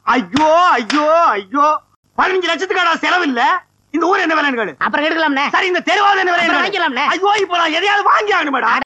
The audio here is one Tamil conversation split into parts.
ஐயோ ஐயோ ஐயோ பதினஞ்சு லட்சத்துக்கான செலவு இல்ல இந்த ஊர் என்ன விலைன்னு கேளு அப்புறம் எடுக்கலாம்ண்ணே சரி இந்த தெருவாத என்ன அப்புறம் விலை வாங்கிக்கலாம்ண்ணே. ஐயோ இப்போ நான் எதையாவது வாங்கி ஆகணும் மேடம்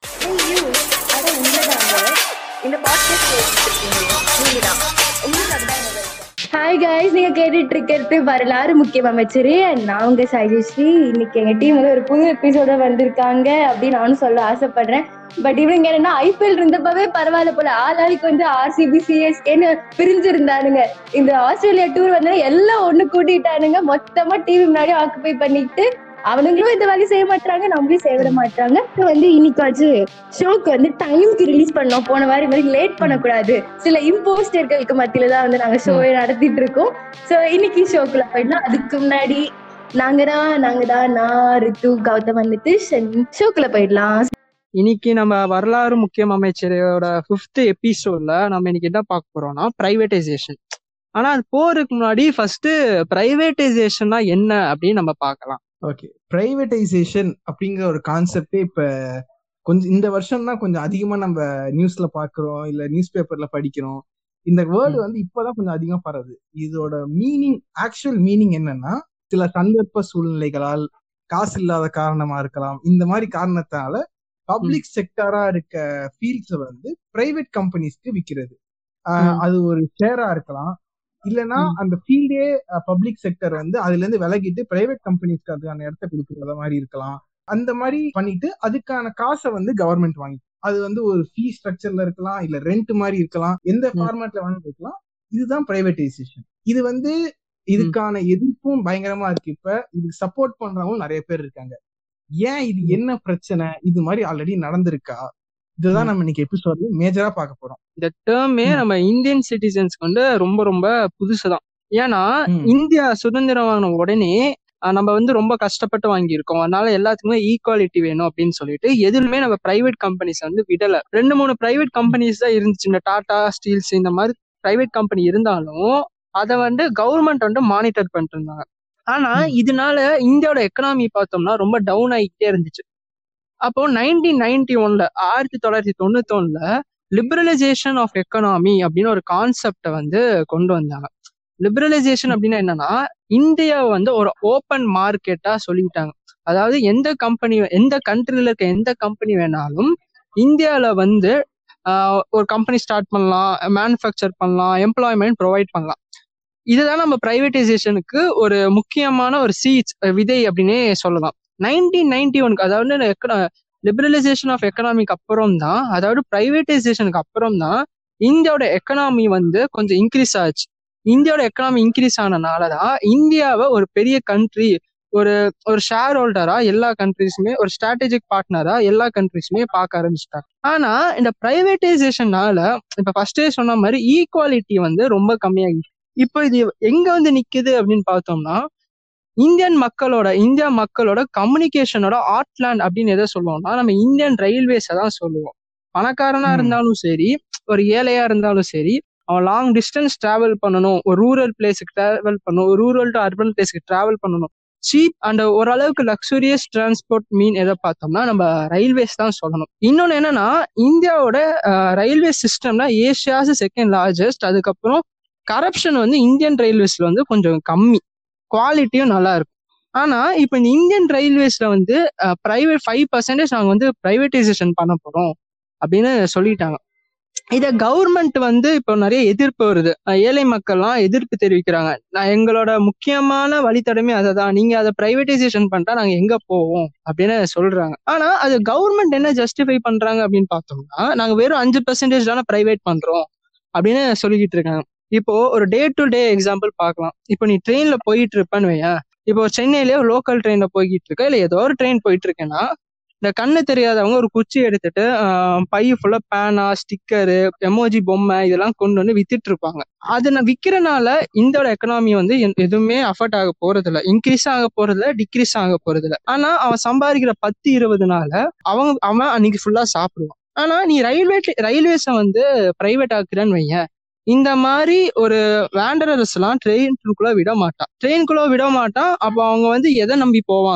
அட உண்மைதாங்க இந்த பாட்காஸ்ட் இருக்கீங்க நீங்க தான் உங்களுக்கு அதுதான் ஹாய் கைஸ் நீங்க கேட்டுட்டு இருக்கிறது வரலாறு முக்கியம் அமைச்சர் நான் உங்க சஜஸ்ரீ இன்னைக்கு எங்க டீம் வந்து ஒரு புது எபிசோட வந்திருக்காங்க அப்படின்னு நானும் சொல்ல ஆசைப்படுறேன் பட் இவங்க என்னன்னா ஐபிஎல் இருந்தப்பவே பரவாயில்ல போல ஆளாளுக்கு வந்து ஆர்சிபி சிஎஸ்கேன்னு பிரிஞ்சிருந்தானுங்க இந்த ஆஸ்திரேலியா டூர் வந்து எல்லாம் ஒண்ணு கூட்டிட்டானுங்க மொத்தமா டிவி முன்னாடி ஆக்குபை பண்ணிட்டு அவனுங்களும் இந்த வேலையை செய்ய மாட்டாங்க நம்மளையும் செய்ய விட மாட்டாங்க So வந்து இன்னைக்காச்சு ஷோக்கு வந்து டைம்க்கு ரிலீஸ் பண்ணோம் போன வாரம் மாதிரி லேட் பண்ணக்கூடாது சில இம்போஸ்டர்களுக்கு மத்தியில தான் வந்து நாங்க ஷோவை நடத்திட்டு இருக்கோம் சோ இன்னைக்கு ஷோக்குள்ள போயிடலாம் அதுக்கு முன்னாடி நாங்க தான் நாங்க தான் நான் ரித்து கௌதம் வந்துட்டு ஷோக்குள்ள போயிடலாம் இன்னைக்கு நம்ம வரலாறு முக்கியம் அமைச்சரோட ஃபிஃப்த் எபிசோட்ல நம்ம இன்னைக்கு என்ன பார்க்க போறோம்னா பிரைவேடைசேஷன் ஆனா அது போறதுக்கு முன்னாடி ஃபர்ஸ்ட் பிரைவேடைசேஷன்னா என்ன அப்படின்னு நம்ம பார்க்கலாம் ஓகே பிரைவேடைசேஷன் அப்படிங்கிற ஒரு கான்செப்டே இப்ப கொஞ்சம் இந்த வருஷம் தான் கொஞ்சம் அதிகமா நம்ம நியூஸ்ல பாக்குறோம் இல்ல நியூஸ் பேப்பர்ல படிக்கிறோம் இந்த வேர்டு வந்து இப்பதான் கொஞ்சம் அதிகமா பரவுது இதோட மீனிங் ஆக்சுவல் மீனிங் என்னன்னா சில சந்தர்ப்ப சூழ்நிலைகளால் காசு இல்லாத காரணமா இருக்கலாம் இந்த மாதிரி காரணத்தால பப்ளிக் செக்டரா இருக்க ஃபீல்ட்ஸ் வந்து பிரைவேட் கம்பெனிஸ்க்கு விக்கிறது ஆஹ் ம். அது ஒரு ஷேரா இருக்கலாம் இல்லனா ம். அந்த ஃபீல்டே பப்ளிக் செக்டர் வந்து அதுல இருந்து விலகிட்டு பிரைவேட் கம்பெனிஸ்க்கு அதுக்கான இடத்த கொடுக்கறத மாதிரி இருக்கலாம் அந்த மாதிரி பண்ணிட்டு அதுக்கான காசை வந்து கவர்மெண்ட் வாங்கி அது வந்து ஒரு ஃபீ ஸ்ட்ரக்சர்ல இருக்கலாம் இல்ல ரெண்ட் மாதிரி இருக்கலாம் எந்த ம். ஃபார்மேட்ல வேணாலும் இருக்கலாம் இதுதான் பிரைவேடைசேஷன் இது வந்து இதுக்கான எதிர்ப்பும் பயங்கரமா இருக்கு இப்ப இதுக்கு சப்போர்ட் பண்றவங்க நிறைய பேர் இருக்காங்க ஏன் இது என்ன பிரச்சனை இது மாதிரி ஆல்ரெடி நடந்திருக்கா இதுதான் நம்ம இன்னைக்கு எபிசோட்ல மேஜரா பார்க்க போறோம் இந்த டேர்மே ம். நம்ம இந்தியன் சிட்டிசன்ஸ்க்கு வந்து ரொம்ப ரொம்ப புதுசுதான் ஏன்னா ம். இந்தியா சுதந்திரம் வாங்கின உடனே அஹ், நம்ம வந்து ரொம்ப கஷ்டப்பட்டு வாங்கியிருக்கோம் அதனால எல்லாத்துக்குமே ஈக்குவாலிட்டி வேணும் அப்படின்னு சொல்லிட்டு எதுவுமே நம்ம பிரைவேட் கம்பெனிஸ் வந்து விடல ரெண்டு மூணு பிரைவேட் கம்பெனிஸ் தான் இருந்துச்சு இந்த டாடா ஸ்டீல்ஸ் இந்த மாதிரி பிரைவேட் கம்பெனி இருந்தாலும் அதை வந்து கவர்மெண்ட் வந்து மானிட்டர் பண்ணிட்டு இருந்தாங்க ஆனா ம். இதனால இந்தியாவோட எக்கனாமி பார்த்தோம்னா ரொம்ப டவுன் ஆகிட்டே இருந்துச்சு அப்போ நைன்டீன் நைன்டி ஒன்ல ஆயிரத்தி தொள்ளாயிரத்தி தொண்ணூத்தி ஒண்ணுல லிபரலைசேஷன் ஆஃப் எக்கனாமி அப்படின்னு ஒரு கான்செப்டை வந்து கொண்டு வந்தாங்க லிபரலைசேஷன் அப்படின்னா என்னன்னா இந்தியா வந்து ஒரு ஓப்பன் மார்க்கெட்டா சொல்லிட்டாங்க அதாவது எந்த கம்பெனி எந்த கண்ட்ரில இருக்க எந்த கம்பெனி வேணாலும் இந்தியால வந்து ஆஹ், ஒரு கம்பெனி ஸ்டார்ட் பண்ணலாம் மேனுஃபேக்சர் பண்ணலாம் எம்ப்ளாய்மெண்ட் ப்ரொவைட் பண்ணலாம் இதுதான் நம்ம பிரைவேடைசேஷனுக்கு ஒரு முக்கியமான ஒரு சீட்ஸ் விதை அப்படின்னே சொல்லலாம் நைன்டீன் நைன்டி ஒனுக்கு அதாவது லிபரலைசேஷன் ஆஃப் எக்கனாமிக்கு அப்புறம் தான் அதாவது பிரைவேடைசேஷனுக்கு அப்புறம் தான் இந்தியாவோட எக்கனாமி வந்து கொஞ்சம் இன்க்ரீஸ் ஆச்சு இந்தியாவோட எக்கனாமி இன்க்ரீஸ் ஆனனால தான் இந்தியாவை ஒரு பெரிய கண்ட்ரி ஒரு ஒரு ஷேர் ஹோல்டரா எல்லா கண்ட்ரிஸுமே ஒரு ஸ்ட்ராட்டஜிக் பார்ட்னரா எல்லா கண்ட்ரிஸுமே பார்க்க ஆரம்பிச்சிட்டாங்க ஆனா இந்த பிரைவேடைசேஷனால இப்ப ஃபர்ஸ்டே சொன்ன மாதிரி ஈக்குவாலிட்டி வந்து ரொம்ப கம்மியாகிடுச்சு இப்போ இது எங்க வந்து நிக்குது அப்படின்னு பார்த்தோம்னா இந்தியன் மக்களோட இந்தியா மக்களோட கம்யூனிகேஷனோட ஆர்ட்லேண்ட் அப்படின்னு எதை சொல்லுவோம்னா நம்ம இந்தியன் ரயில்வேஸை தான் சொல்லுவோம் பணக்காரனா ம். இருந்தாலும் சரி ஒரு ஏழையா இருந்தாலும் சரி அவன் லாங் டிஸ்டன்ஸ் டிராவல் பண்ணணும் ஒரு ரூரல் பிளேஸுக்கு டிராவல் பண்ணணும் ஒரு ரூரல் டு அர்பன் பிளேஸ்க்கு டிராவல் பண்ணணும் சீப் அண்ட் ஓரளவுக்கு லக்ஸூரியஸ் டிரான்ஸ்போர்ட் மீன் எதை பார்த்தோம்னா நம்ம ரயில்வேஸ் தான் சொல்லணும் இன்னொன்னு என்னன்னா இந்தியாவோட ரயில்வே சிஸ்டம்னா ஏஷியாஸ் செகண்ட் லார்ஜஸ்ட் அதுக்கப்புறம் கரப்ஷன் வந்து இந்தியன் ரயில்வேஸ்ல வந்து கொஞ்சம் கம்மி குவாலிட்டியும் நல்லா இருக்கும் ஆனா இப்போ இந்த இந்தியன் ரயில்வேஸ்ல வந்து பிரைவேட் ஃபைவ் பர்சன்டேஜ் நாங்க வந்து பிரைவேடைசேஷன் பண்ண போறோம் அப்படின்னு சொல்லிட்டாங்க இத கவர்மெண்ட் வந்து இப்போ நிறைய எதிர்ப்பு வருது அஹ் ஏழை மக்கள்லாம் எதிர்ப்பு தெரிவிக்கிறாங்க நான் எங்களோட முக்கியமான வழித்தடமே அதை தான் நீங்க அதை பிரைவேடைசேஷன் பண்ணிட்டா நாங்க எங்க போவோம் அப்படின்னு சொல்றாங்க ஆனா அது கவர்மெண்ட் என்ன ஜஸ்டிஃபை பண்றாங்க அப்படின்னு பார்த்தோம்னா நாங்க வெறும் அஞ்சு பெர்சன்டேஜ் தானே பிரைவேட் பண்றோம் அப்படின்னு சொல்லிக்கிட்டு இருக்காங்க இப்போ ஒரு டே டு டே எக்ஸாம்பிள் பார்க்கலாம் இப்போ நீ ட்ரெயின்ல போயிட்டு இருப்பேன்னு வையேன் இப்போ சென்னையிலேயே ஒரு லோக்கல் ட்ரெயின்ல போய்கிட்டு இருக்க இல்ல ஏதோ ஒரு ட்ரெயின் போயிட்டு இருக்கேன்னா இந்த கண்ணு தெரியாதவங்க ஒரு குச்சி எடுத்துட்டு ஆஹ், பை ஃபுல்லா பேனா ஸ்டிக்கரு எமோஜி பொம்மை இதெல்லாம் கொண்டு வந்து வித்துட்டு இருப்பாங்க அது நான் விக்கிறனால இந்தோட எக்கனாமி வந்து எந்- எதுவுமே அஃபர்ட் ஆக போறது இல்ல இன்க்ரீஸ் ஆக போறது இல்ல டிக்ரீஸ் ஆக போறது இல்ல ஆனா அவன் சம்பாதிக்கிற பத்து இருபதுனால அவங்க அவன் அன்னைக்கு ஃபுல்லா சாப்பிடுவான் ஆனா நீ ரயில்வே ரயில்வேஸை வந்து பிரைவேட் ஆக்குறன்னு வையேன் இந்த மாதிரி ஒரு வேண்டரர்ஸ் எல்லாம் ட்ரெயினுக்குள்ள விட மாட்டான் ட்ரெயினுக்குள்ள விட மாட்டான் அப்போ அவங்க வந்து எதை நம்பி போவாங்க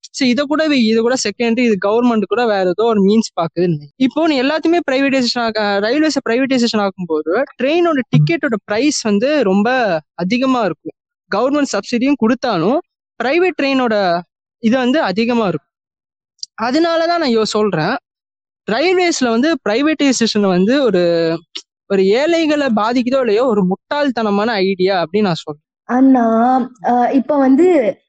சரி இதை கூட வை, இது கூட செகண்டரி இது கவர்மெண்ட் கூட வேற ஏதோ ஒரு மீன்ஸ் பாக்குதுன்னு வை. இப்போ நீ எல்லாத்தையுமே பிரைவேடைசேஷன் ஆக ரயில்வேஸ் பிரைவேடைசேஷன் ஆகும்போது ட்ரெயினோட டிக்கெட்டோட பிரைஸ் வந்து ரொம்ப அதிகமா இருக்கும் கவர்மெண்ட் சப்சிடியும் கொடுத்தாலும் பிரைவேட் ட்ரெயினோட இது வந்து அதிகமா இருக்கும் அதனாலதான் நான் யோ சொல்றேன் ரயில்வேஸ்ல வந்து பிரைவேடைசேஷன் வந்து ஒரு ஒரு ஏழைகளை பாதிக்குதோ இல்லையோ ஒரு முட்டாள்தனமான ஐடியா அப்படின்னு நான் சொல்றேன் அண்ணா அஹ் இப்ப வந்து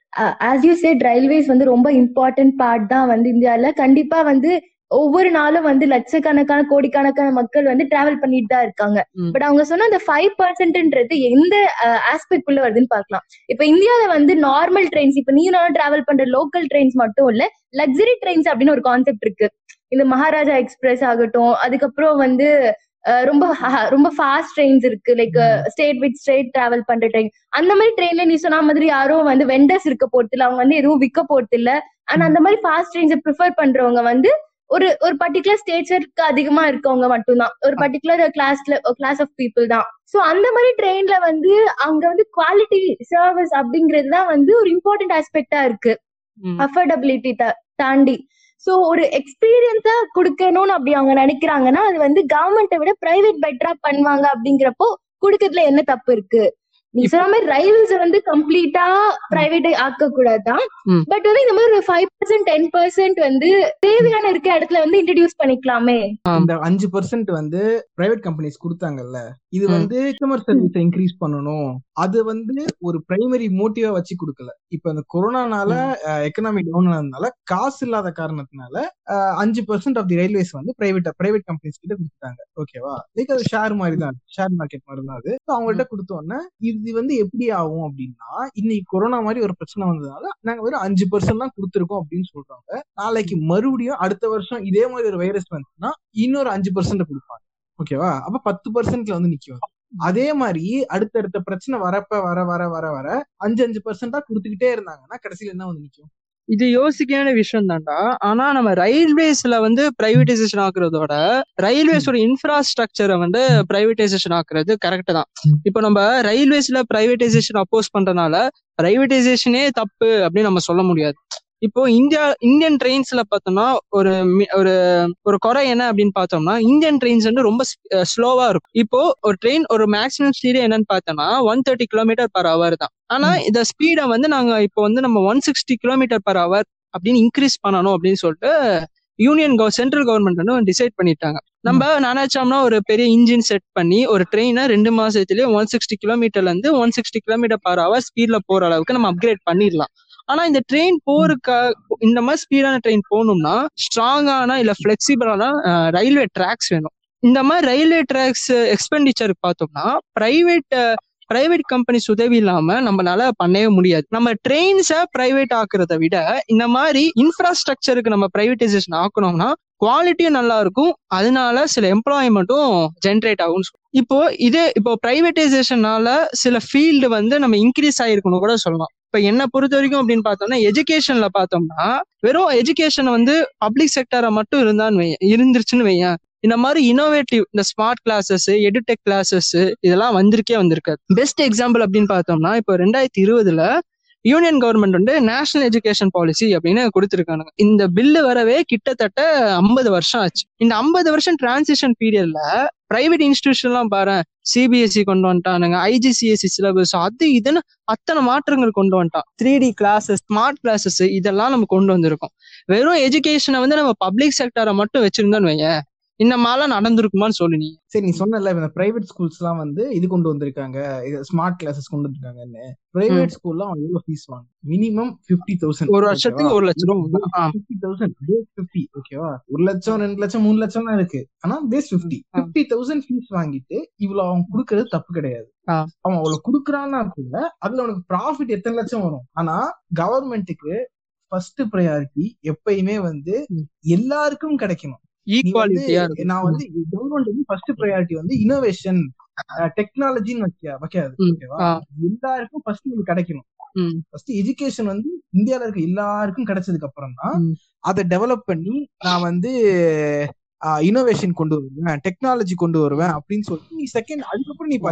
ஆஸ் யூ செட் ரயில்வேஸ் வந்து ரொம்ப இம்பார்ட்டன்ட் பார்ட் தான் வந்து இந்தியால கண்டிப்பா வந்து ஒவ்வொரு நாளும் வந்து லட்சக்கணக்கான கோடிக்கணக்கான மக்கள் வந்து டிராவல் பண்ணிட்டு தான் இருக்காங்க ம். பட் அவங்க சொன்ன அந்த ஃபைவ் பர்சன்ட்ன்றது எந்த ஆஸ்பெக்ட் குள்ள வருதுன்னு பார்க்கலாம் இப்ப இந்தியால வந்து நார்மல் ட்ரெயின்ஸ் இப்ப நீ நான் டிராவல் பண்ற லோக்கல் ட்ரெயின்ஸ் மட்டும் இல்ல லக்ஸரி ட்ரெயின்ஸ் அப்படின்னு ஒரு கான்செப்ட் இருக்கு இந்த மகாராஜா எக்ஸ்பிரஸ் ஆகட்டும் அதுக்கப்புறம் வந்து அஹ், ரொம்ப ha- ரொம்ப ஃபாஸ்ட் ட்ரெயின்ஸ் இருக்கு like state with state travel பண்ற ட்ரெயின் அந்த மாதிரி ட்ரெயின்ல நீ சொன்ன மாதிரி யாரும் வந்து வெண்டர்ஸ் இருக்க போறது இல்ல அவங்க வந்து எதுவும் விற்க போறது இல்ல ஆனா அந்த மாதிரி ஃபாஸ்ட் ட்ரெயின்ஸை ப்ரிஃபர் பண்றவங்க வந்து ஒரு ஒரு பர்டிகுலர் ஸ்டேச்சருக்கு அதிகமா இருக்கவங்க மட்டும்தான் ஒரு பர்டிகுலர் கிளாஸ்ல கிளாஸ் ஆஃப் பீப்புள் தான் சோ அந்த மாதிரி ட்ரெயின்ல வந்து அங்க வந்து குவாலிட்டி சர்வீஸ் அப்படிங்கிறது தான் வந்து ஒரு இம்பார்ட்டன்ட் ஆஸ்பெக்டா இருக்கு ம். அஃபோர்டபிலிட்டி தாண்டி சோ ஒரு எக்ஸ்பீரியன்ஸா கொடுக்கணும்னு அப்படி அவங்க நினைக்கிறாங்கன்னா அது வந்து கவர்மெண்ட்டை விட பிரைவேட் பெட்டரா பண்ணுவாங்க அப்படிங்கிறப்போ கொடுக்கறதுல என்ன தப்பு இருக்கு நீ இப்போ- சொன்ன மாதிரி ரயில்ஸ் வந்து கம்ப்ளீட்டா பிரைவேட் ஆக்க கூடாதுதான் ம். பட் வந்து இந்த மாதிரி ஒரு ஃபைவ் பர்சன்ட் டென் பர்சன்ட் வந்து தேவையான இருக்க இடத்துல வந்து இன்ட்ரடியூஸ் பண்ணிக்கலாமே இந்த அஞ்சு பர்சன்ட் வந்து பிரைவேட் கம்பெனிஸ் கொடுத்தாங்கல்ல இது ம். வந்து கஸ்டமர் சர்வீஸ் இன்க்ரீஸ் பண்ணணும் அது வந்து ஒரு பிரைமரி மோட்டிவா வச்சு கொடுக்கல இப்ப இந்த கொரோனானால எக்கனாமிக் டவுன் ஆனதுனால காசு இல்லாத காரணத்தினால அஹ், அஞ்சு பர்சன்ட் ஆஃப் தி ரயில்வேஸ் வந்து பிரைவேட் பிரைவேட் கம்பெனிஸ் கிட்ட கொடுத்தாங்க ஓகேவா லைக் அது ஷேர் மாதிரி தான் ஷேர் மார்க்கெட் மாதிரி தான் அது So, அவங்கள்ட்ட கொடுத்தோன்னே இது வந்து எப்படி ஆகும் அப்படின்னா இன்னைக்கு கொரோனா மாதிரி ஒரு பிரச்சனை வந்ததுனால நாங்க வெறும் அஞ்சு பர்சன்ட் தான் கொடுத்துருக்கோம் அப்படின்னு சொல்றாங்க நாளைக்கு மறுபடியும் அடுத்த வருஷம் இதே மாதிரி ஒரு வைரஸ் வந்துச்சுன்னா இன்னொரு அஞ்சு பர்சன்ட் கொடுப்பாங்க ஓகேவா அப்ப பத்து பர்சன்ட்ல வந்து நிக்கும் அதே மாதிரி அடுத்தடுத்த பிரச்சனை வரப்ப வர வர வர வர அஞ்சு அஞ்சு பர்சன்டா கொடுத்துக்கிட்டே இருந்தாங்கன்னா கடைசியில என்ன வந்து நிக்கும் இது யோசிக்கான விஷயம் தான்டா ஆனா நம்ம ரயில்வேஸ்ல வந்து பிரைவேடைசேஷன் ஆக்குறதோட ரயில்வேஸோட இன்ஃப்ராஸ்ட்ரக்சரை வந்து பிரைவேடைசேஷன் ஆக்குறது கரெக்ட் தான் இப்போ நம்ம ரயில்வேஸ்ல பிரைவேடைசேஷன் அப்போஸ் பண்றதுனால பிரைவேடைசேஷனே தப்பு அப்படின்னு நம்ம சொல்ல முடியாது இப்போ இந்தியா இந்தியன் ட்ரெயின்ஸ்ல பார்த்தோம்னா ஒரு மி- ஒரு ஒரு குறை என்ன அப்படின்னு பார்த்தோம்னா இந்தியன் ட்ரெயின்ஸ் வந்து ரொம்ப ஸ்லோவா இருக்கும் இப்போ ஒரு ட்ரெயின் ஒரு மேக்ஸிமம் ஸ்பீடு என்னன்னு பார்த்தோம்னா one thirty kilometre per hour தான் ஆனா இந்த ஸ்பீடை வந்து நாங்க இப்போ வந்து நம்ம one sixty kilometre per hour அப்படின்னு இன்க்ரீஸ் பண்ணணும் அப்படின்னு சொல்லிட்டு யூனியன் கவ் சென்ட்ரல் கவர்மெண்ட் வந்து டிசைட் பண்ணிட்டாங்க நம்ம நினைச்சோம்னா ஒரு பெரிய இன்ஜின் செட் பண்ணி ஒரு ட்ரெயினை ரெண்டு மாசத்துலயே ஒன் சிக்ஸ்டி கிலோமீட்டர்ல இருந்து one sixty kilometre per hour ஸ்பீட்ல போற அளவுக்கு நம்ம அப்கிரேட் பண்ணிடலாம் ஆனா இந்த ட்ரெயின் போறக்க இந்த மாதிரி ஸ்பீடான ட்ரெயின் போகணும்னா ஸ்ட்ராங்கான இல்ல பிளெக்சிபிளான ரயில்வே ட்ராக்ஸ் வேணும் இந்த மாதிரி ரயில்வே ட்ராக்ஸ் எக்ஸ்பெண்டிச்சர் பார்த்தோம்னா பிரைவேட் பிரைவேட் கம்பெனிஸ் உதவி இல்லாம நம்மளால பண்ணவே முடியாது நம்ம ட்ரெயின்ஸை பிரைவேட் ஆக்குறத விட இந்த மாதிரி இன்ஃப்ராஸ்ட்ரக்சருக்கு நம்ம பிரைவேடைசேஷன் ஆக்கணும்னா குவாலிட்டியும் நல்லா இருக்கும் அதனால சில எம்ப்ளாய்மெண்ட்டும் ஜென்ரேட் ஆகும் இப்போ இதே இப்போ பிரைவேடைசேஷனால சில ஃபீல்டு வந்து நம்ம இன்க்ரீஸ் ஆயிருக்கணும் கூட சொல்லலாம் இப்ப என்ன பொறுத்த வரைக்கும் அப்படின்னு பார்த்தோம்னா எஜுகேஷன்ல பார்த்தோம்னா வெறும் எஜுகேஷன் வந்து பப்ளிக் செக்டரை மட்டும் இருந்தான்னு வையேன் இருந்துருச்சுன்னு வையேன் இந்த மாதிரி இனோவேட்டிவ் இந்த ஸ்மார்ட் கிளாஸஸ் எடுடெக் கிளாஸஸ் இதெல்லாம் வந்திருக்கே வந்திருக்காது பெஸ்ட் எக்ஸாம்பிள் அப்படின்னு பார்த்தோம்னா இப்போ ரெண்டாயிரத்தி இருபதுல யூனியன் கவர்மெண்ட் வந்து நேஷனல் எஜுகேஷன் பாலிசி அப்படின்னு கொடுத்துருக்காங்க இந்த பில்லு வரவே கிட்டத்தட்ட ஐம்பது வருஷம் ஆச்சு இந்த ஐம்பது வருஷம் டிரான்சிஷன் பீரியட்ல பிரைவேட் இன்ஸ்டிடியூஷன்லாம் பாரு சிபிஎஸ்சி கொண்டு வந்துட்டானுங்க ஐஜிசிஎஸ்சி சிலபஸ் அது இதுன்னு அத்தனை மாற்றங்கள் கொண்டு வந்துட்டான் three D classes smart classes இதெல்லாம் நம்ம கொண்டு வந்திருக்கோம் வெறும் எஜுகேஷனை வந்து நம்ம பப்ளிக் செக்டரை மட்டும் வச்சிருந்தோன்னு வையேன் இந்த மாதிரிலாம் நடந்திருக்குமான்னு சொல்லு நீ சரி நீ சொன்னல இந்த பிரைவேட் ஸ்கூல்ஸ் எல்லாம் வந்து இது கொண்டு வந்திருக்காங்க ஸ்மார்ட் கிளாஸஸ் கொண்டு வந்திருக்காங்கன்னு பிரைவேட் ஸ்கூல்ல அவங்க எவ்வளவு ஃபீஸ் வாங்க மினிமம் பிப்டி தௌசண்ட் ஒரு வருஷத்துக்கு ஒரு லட்சம் ரூபா ஆ. பிப்டி தௌசண்ட் பேஸ் பிப்டி ஓகேவா ஒரு லட்சம் ரெண்டு லட்சம் மூணு லட்சம் தான் இருக்கு ஆனா pays fifty ah. Fifty thousand fees வாங்கிட்டு இவ்வளவு அவன் குடுக்கறது தப்பு கிடையாது ஆ. அவன் அவ்வளவு குடுக்கறான்னா கூட அதுல அவனுக்கு ப்ராஃபிட் எத்தனை லட்சம் வரும் ஆனா கவர்மெண்ட்டுக்கு ஃபர்ஸ்ட் ப்ரையாரிட்டி எப்பயுமே வந்து ம். எல்லாருக்கும் கிடைக்கணும் நீ வந்து ஈக்குவாலிட்டியா இருக்கு நான் வந்து கவர்மெண்ட் வந்து ஃபர்ஸ்ட் ப்ரையாரிட்டி வந்து இனோவேஷன் டெக்னாலஜின்னு வைக்க வைக்காது ம். ஓகேவா ஆ. எல்லாருக்கும் ஃபர்ஸ்ட் உங்களுக்கு கிடைக்கணும் ம். ஃபர்ஸ்ட் எஜுகேஷன் வந்து இந்தியால இருக்க எல்லாருக்கும் கிடைச்சதுக்கு அப்புறம் தான் ம். அதை டெவலப் பண்ணி நான் வந்து இனோவேஷன் கொண்டு வருவேன் டெக்னாலஜி கொண்டு வருவேன் அப்படின்னு சொல்லிட்டு நீ செகண்ட் அதுக்கப்புறம் நீ பாத்து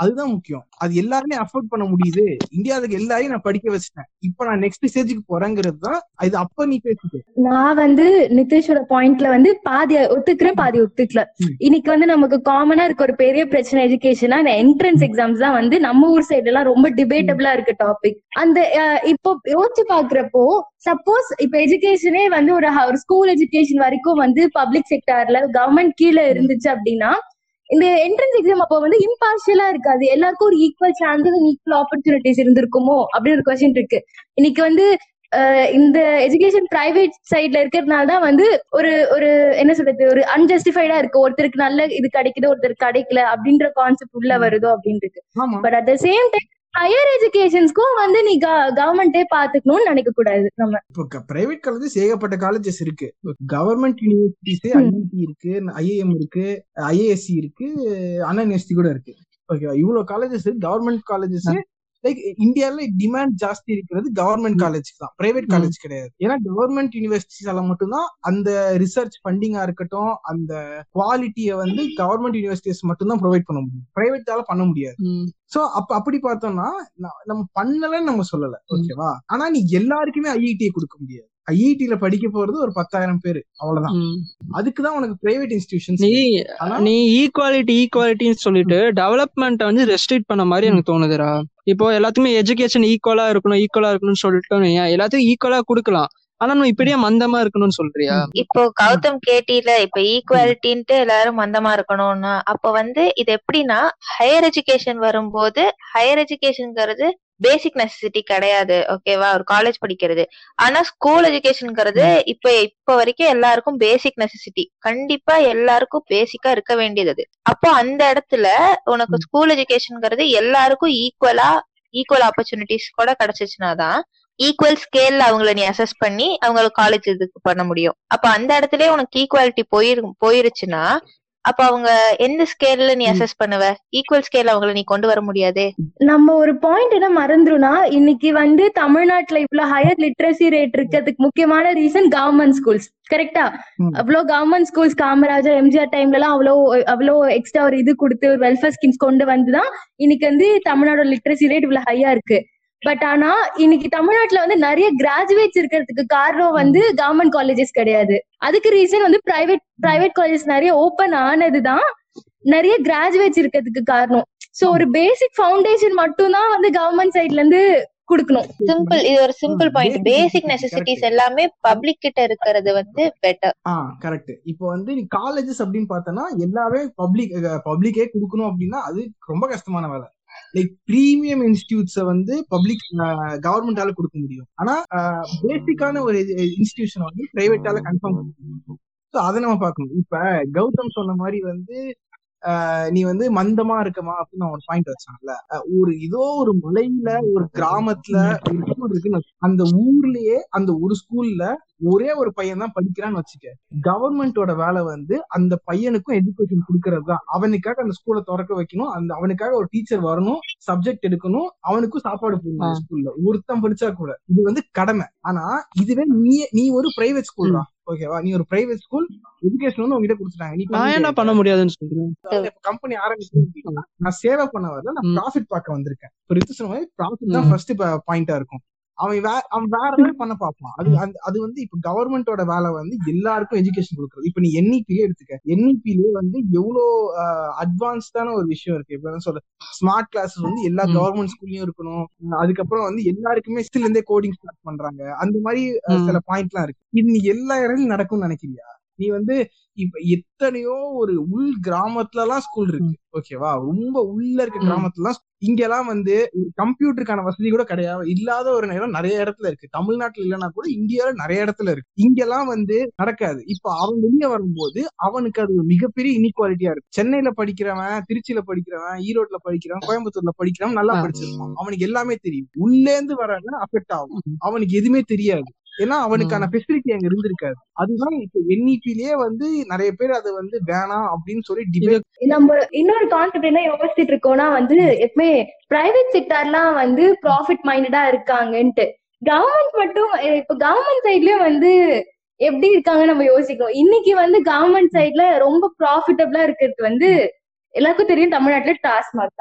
அதுதான் முக்கியம் அது எல்லாருமே அஃபோர்ட் பண்ண முடியுது இந்தியாவுக்கு எல்லாரையும் நான் படிக்க வச்சிட்டேன் இப்ப நான் நெக்ஸ்ட் ஸ்டேஜுக்கு போறேங்கிறது தான் இது அப்ப நீ பேசிட்டு நான் வந்து நிதிஷோட பாயிண்ட்ல வந்து பாதி ஒத்துக்கிறேன் பாதி ஒத்துக்கல ம். இன்னைக்கு வந்து நமக்கு காமனா இருக்க ஒரு பெரிய பிரச்சனை எஜுகேஷனா இந்த என்ட்ரன்ஸ் எக்ஸாம்ஸ் தான் வந்து நம்ம ஊர் சைடு எல்லாம் ரொம்ப டிபேட்டபிளா இருக்க டாபிக் அந்த அஹ், இப்போ யோசிச்சு பாக்குறப்போ சப்போஸ் இப்ப எஜுகேஷனே வந்து ஒரு ஒரு ஸ்கூல் எஜுகேஷன் வரைக்கும் வந்து பப்ளிக் செக்டார்ல கவர்மெண்ட் கீழே இருந்துச்சு அப்படின்னா இந்த என்ட்ரன்ஸ் எக்ஸாம் அப்போ வந்து இம்பார்ஷியலா இருக்காது எல்லாருக்கும் ஒரு ஈக்குவல் சான்சஸ் ஈக்குவல் ஆப்பர்ச்சுனிட்டிஸ் இருந்திருக்குமோ அப்படின்னு ஒரு கொஸ்டின் இருக்கு இன்னைக்கு வந்து அஹ், இந்த எஜுகேஷன் பிரைவேட் சைட்ல இருக்கிறதுனால தான் வந்து ஒரு ஒரு என்ன சொல்றது ஒரு அன்ஜஸ்டிஃபைடா இருக்கு ஒருத்தருக்கு நல்ல இது கிடைக்குது ஒருத்தருக்கு கிடைக்கல அப்படின்ற கான்செப்ட் உள்ள வருதோ அப்படின்னு இருக்கு ஆமா but at the same time higher எஜுகேஷன்ஸ்க்கும் வந்து நீ கவர்மெண்டே பாத்துக்கணும்னு நினைக்க கூடாது நம்ம இப்போ பிரைவேட் காலேஜஸ் ஏகப்பட்ட காலேஜஸ் இருக்கு கவர்மெண்ட் யூனிவர்சிட்டிஸே ம். ஐஐடி இருக்கு ஐஏஎம் இருக்கு ஐஏஎஸ்சி இருக்கு அண்ணா யூனிவர்சிட்டி கூட இருக்கு ஓகேவா இவ்வளவு காலேஜஸ் கவர்மெண்ட் காலேஜஸ் லைக் இந்தியால டிமாண்ட் ஜாஸ்தி இருக்கிறது கவர்மெண்ட் காலேஜ்க்கு தான் பிரைவேட் ம். காலேஜ் கிடையாது ஏன்னா கவர்மெண்ட் யூனிவர்சிட்டிஸால மட்டும்தான் அந்த ரிசர்ச் ஃபண்டிங்கா இருக்கட்டும் அந்த குவாலிட்டியை வந்து கவர்மெண்ட் யூனிவர்சிட்டிஸ் மட்டும்தான் ப்ரொவைட் பண்ண முடியும் பிரைவேட்டால பண்ண முடியாது ம். சோ அப்ப அப்படி பார்த்தோம்னா ந- நம்ம பண்ணலன்னு நம்ம சொல்லல ஓகேவா ஆனா நீ எல்லாருக்குமே ஐஐடியை கொடுக்க முடியாது ஐஐடில படிக்க போறது ஒரு பத்தாயிரம் பேரு அவ்வளவுதான் ம். அதுக்குதான் உனக்கு பிரைவேட் இன்ஸ்டிடியூஷன்ஸ் நீ ஆனா நீ ஈக்குவாலிட்டி ஈக்குவாலிட்டின்னு சொல்லிட்டு டெவலப்மெண்ட்டை வந்து ரெஸ்ட்ரிக்ட் பண்ண மாதிரி எனக்கு தோணுதுடா இப்போ எல்லாத்துக்குமே எஜுகேஷன் ஈக்குவலா இருக்கணும் ஈக்குவலா இருக்கணும்னு சொல்லிட்டோம் வையேன், எல்லாத்துக்கும் ஈக்குவலா கொடுக்கலாம் ஆனா நம்ம இப்படியே மந்தமா இருக்கணும்னு சொல்றியா இப்போ கௌதம் கேட்டில இப்ப ஈக்குவாலிட்டின்ட்டு எல்லாரும் மந்தமா இருக்கணும்னா அப்ப வந்து இது எப்படின்னா ஹையர் எஜுகேஷன் வரும்போது ஹையர் எஜுகேஷன்ங்கிறது பேசிக் நெசசிட்டி கிடையாது ஓகேவா ஒரு காலேஜ் படிக்கிறது ஆனா ஸ்கூல் எஜுகேஷன்ங்கிறது இப்ப இப்ப வரைக்கும் எல்லாருக்கும் பேசிக் நெசசிட்டி கண்டிப்பா எல்லாருக்கும் பேசிக்கா இருக்க வேண்டியது அது. அப்போ அந்த இடத்துல உனக்கு ஸ்கூல் எஜுகேஷன்ங்கிறது எல்லாருக்கும் ஈக்குவலா ஈக்குவல் ஆப்பர்ச்சுனிட்டிஸ் கூட கிடைச்சிச்சுனாதான் ஈக்குவல் ஸ்கேல்ல அவங்கள நீ அசஸ் பண்ணி அவங்களுக்கு காலேஜ் இதுக்கு பண்ண முடியும் அப்ப அந்த இடத்துலயே உனக்கு ஈக்குவாலிட்டி போயிரு போயிருச்சுன்னா அப்ப அவங்க எந்த ஸ்கேல்ல நீ அசஸ் பண்ணுவ ஈக்குவல் ஸ்கேல் அவங்கள நீ கொண்டு வர முடியாதே நம்ம ஒரு பாயிண்ட் என்ன மறந்துரும்னா இன்னைக்கு வந்து தமிழ்நாட்டுல இவ்வளவு ஹையர் லிட்ரஸி ரேட் இருக்கிறதுக்கு முக்கியமான ரீசன் கவர்மெண்ட் ஸ்கூல்ஸ் கரெக்டா ம். அவ்வளோ கவர்மெண்ட் ஸ்கூல்ஸ் காமராஜர் எம்ஜிஆர் டைம்ல எல்லாம் அவ்வளோ அவ்வளோ எக்ஸ்ட்ரா ஒரு இது கொடுத்து ஒரு வெல்ஃபேர் ஸ்கீம்ஸ் கொண்டு வந்துதான் இன்னைக்கு வந்து தமிழ்நாடோட லிட்ரஸி ரேட் இவ்வளவு ஹையா இருக்கு பட் ஆனா இன்னைக்கு தமிழ்நாட்டுல வந்து நிறைய கிராஜுவேட்ஸ் இருக்கிறதுக்கு காரணம் வந்து கவர்மெண்ட் காலேஜஸ் கிடையாது அதுக்கு ரீசன் வந்து பிரைவேட் பிரைவேட் காலேஜஸ் நிறைய ஓபன் ஆனதுதான் நிறைய கிராஜுவேட்ஸ் இருக்கிறதுக்கு காரணம் சோ ஒரு பேசிக் ஃபவுண்டேஷன் மட்டும் தான் வந்து கவர்மெண்ட் சைட்ல இருந்து கொடுக்கணும் சிம்பிள் இது ஒரு simple hmm, point basic basic necessity, necessities correct. எல்லாமே பப்ளிக் கிட்ட இருக்கிறது வந்து பெட்டர் ஆ கரெக்ட் இப்போ வந்து நீ காலேஜஸ் அப்படின்னு பார்த்தனா எல்லாமே பப்ளிக் பப்ளிக்கே கொடுக்கணும் அப்படின்னா அது ரொம்ப கஷ்டமான வேலை லைக் பிரீமியம் இன்ஸ்டிடியூட்ஸ வந்து பப்ளிக் கவர்மெண்டால கொடுக்க முடியும் ஆனா பேசிக்கான ஒரு இன்ஸ்டிடியூஷன் வந்து பிரைவேட்டால கன்ஃபார்ம் கொடுக்க முடியும் ஸோ அதை நம்ம பார்க்கணும் இப்ப கௌதம் சொன்ன மாதிரி வந்து ஆஹ் நீ வந்து மந்தமா இருக்கமா அப்படின்னு நான் ஒரு பாயிண்ட் வச்சான்ல அஹ் ஒரு ஏதோ ஒரு மலையில ஒரு கிராமத்துல ஒரு ஸ்கூல் இருக்குன்னு வச்சுக்கோ. அந்த ஊர்லயே அந்த ஒரு ஸ்கூல்ல ஒரே ஒரு பையன் தான் படிக்கிறான்னு வச்சுக்க கவர்மெண்டோட வேலை வந்து அந்த பையனுக்கும் எஜுகேஷன் கொடுக்கறது தான் அவனுக்காக அந்த ஸ்கூலை திறக்க வைக்கணும் அந்த அவனுக்காக ஒரு டீச்சர் வரணும் சப்ஜெக்ட் எடுக்கணும் அவனுக்கும் சாப்பாடு போடணும் அந்த ஸ்கூல்ல ஒருத்தன் படிச்சா கூட இது வந்து கடமை ஆனா இதுவே நீ நீ ஒரு பிரைவேட் ஸ்கூல் தான் ஓகேவா நீ ஒரு பிரைவேட் ஸ்கூல் எஜுகேஷன் வந்து உங்ககிட்ட கொடுத்துட்டாங்க நீ நான் என்ன பண்ண முடியாதுன்னு சொல்றேன் கம்பெனி ஆரம்பிச்சு நான் சேவை பண்ண வரல நான் ம். ப்ராஃபிட் பார்க்க வந்திருக்கேன் இப்போ ரித்து சொன்ன மாதிரி ப்ராஃபிட் தான் ம். ஃபர்ஸ்ட் பாயிண்டா இருக்கும் அவன் வே அவன் வேற ஏதாவது பண்ண பார்ப்பான் அது அந்த அது வந்து இப்ப கவர்மெண்டோட வேலை வந்து எல்லாருக்கும் எஜுகேஷன் கொடுக்குறது இப்ப நீ என்இபிலே எடுத்துக்க என்இபிலே வந்து எவ்வளவு அட்வான்ஸ்டான ஒரு விஷயம் இருக்கு இப்ப என்ன சொல்ல ஸ்மார்ட் கிளாஸஸ் வந்து எல்லா ம். கவர்மெண்ட் ஸ்கூல்லயும் இருக்கணும் உம் அதுக்கப்புறம் வந்து எல்லாருக்குமே ஸ்டில் இருந்தே கோடிங் ஸ்டார்ட் பண்றாங்க அந்த மாதிரி அஹ், ம். சில பாயிண்ட்லாம் இருக்கு இது நீ எல்லா இடத்துலயும் நடக்கும்னு நினைக்கிறியா நீ வந்து இப்ப எத்தனையோ ஒரு உள் கிராமத்துல எல்லாம் ஸ்கூல் இருக்கு ஓகேவா ரொம்ப உள்ள இருக்க ம். கிராமத்துல இங்கெல்லாம் வந்து ஒரு கம்ப்யூட்டருக்கான வசதி கூட கிடையாது இல்லாத ஒரு நேரம் நிறைய இடத்துல இருக்கு தமிழ்நாட்டுல இல்லைன்னா கூட இந்தியால நிறைய இடத்துல இருக்கு இங்கெல்லாம் வந்து நடக்காது இப்ப அவன் வெளியே வரும்போது அவனுக்கு அது ஒரு மிகப்பெரிய இன்இக்வாலிட்டியா இருக்கு சென்னையில படிக்கிறவன் திருச்சியில படிக்கிறவன் ஈரோட்ல படிக்கிறவன் கோயம்புத்தூர்ல படிக்கிறவன் நல்லா ஆ. படிச்சிருப்பான் அவனுக்கு எல்லாமே தெரியும் உள்ளேந்து வரவன் அஃபெக்ட் ஆகும் அவனுக்கு எதுவுமே தெரியாது ஏன்னா அவனுக்கான ஃபெசிலிட்டி அங்க இருந்திருக்காது அதுதான் இப்ப என்இபிலேயே வந்து நிறைய பேர் அதை வந்து வேணாம் அப்படின்னு சொல்லி டிபேட் நம்ம இன்னொரு கான்செப்ட் என்ன யோசிச்சுட்டு இருக்கோம்னா வந்து எப்பவுமே பிரைவேட் செக்டார்லாம் வந்து ப்ராஃபிட் மைண்டடா இருக்காங்கன்ட்டு கவர்மெண்ட் மட்டும் அஹ் இப்ப கவர்மெண்ட் சைட்லயும் வந்து எப்படி இருக்காங்க நம்ம யோசிக்கணும் இன்னைக்கு வந்து கவர்மெண்ட் சைட்ல ரொம்ப ப்ராஃபிட்டபிளா இருக்கிறது வந்து எல்லாருக்கும் தெரியும் தமிழ்நாட்டுல டாஸ்மாக் தான்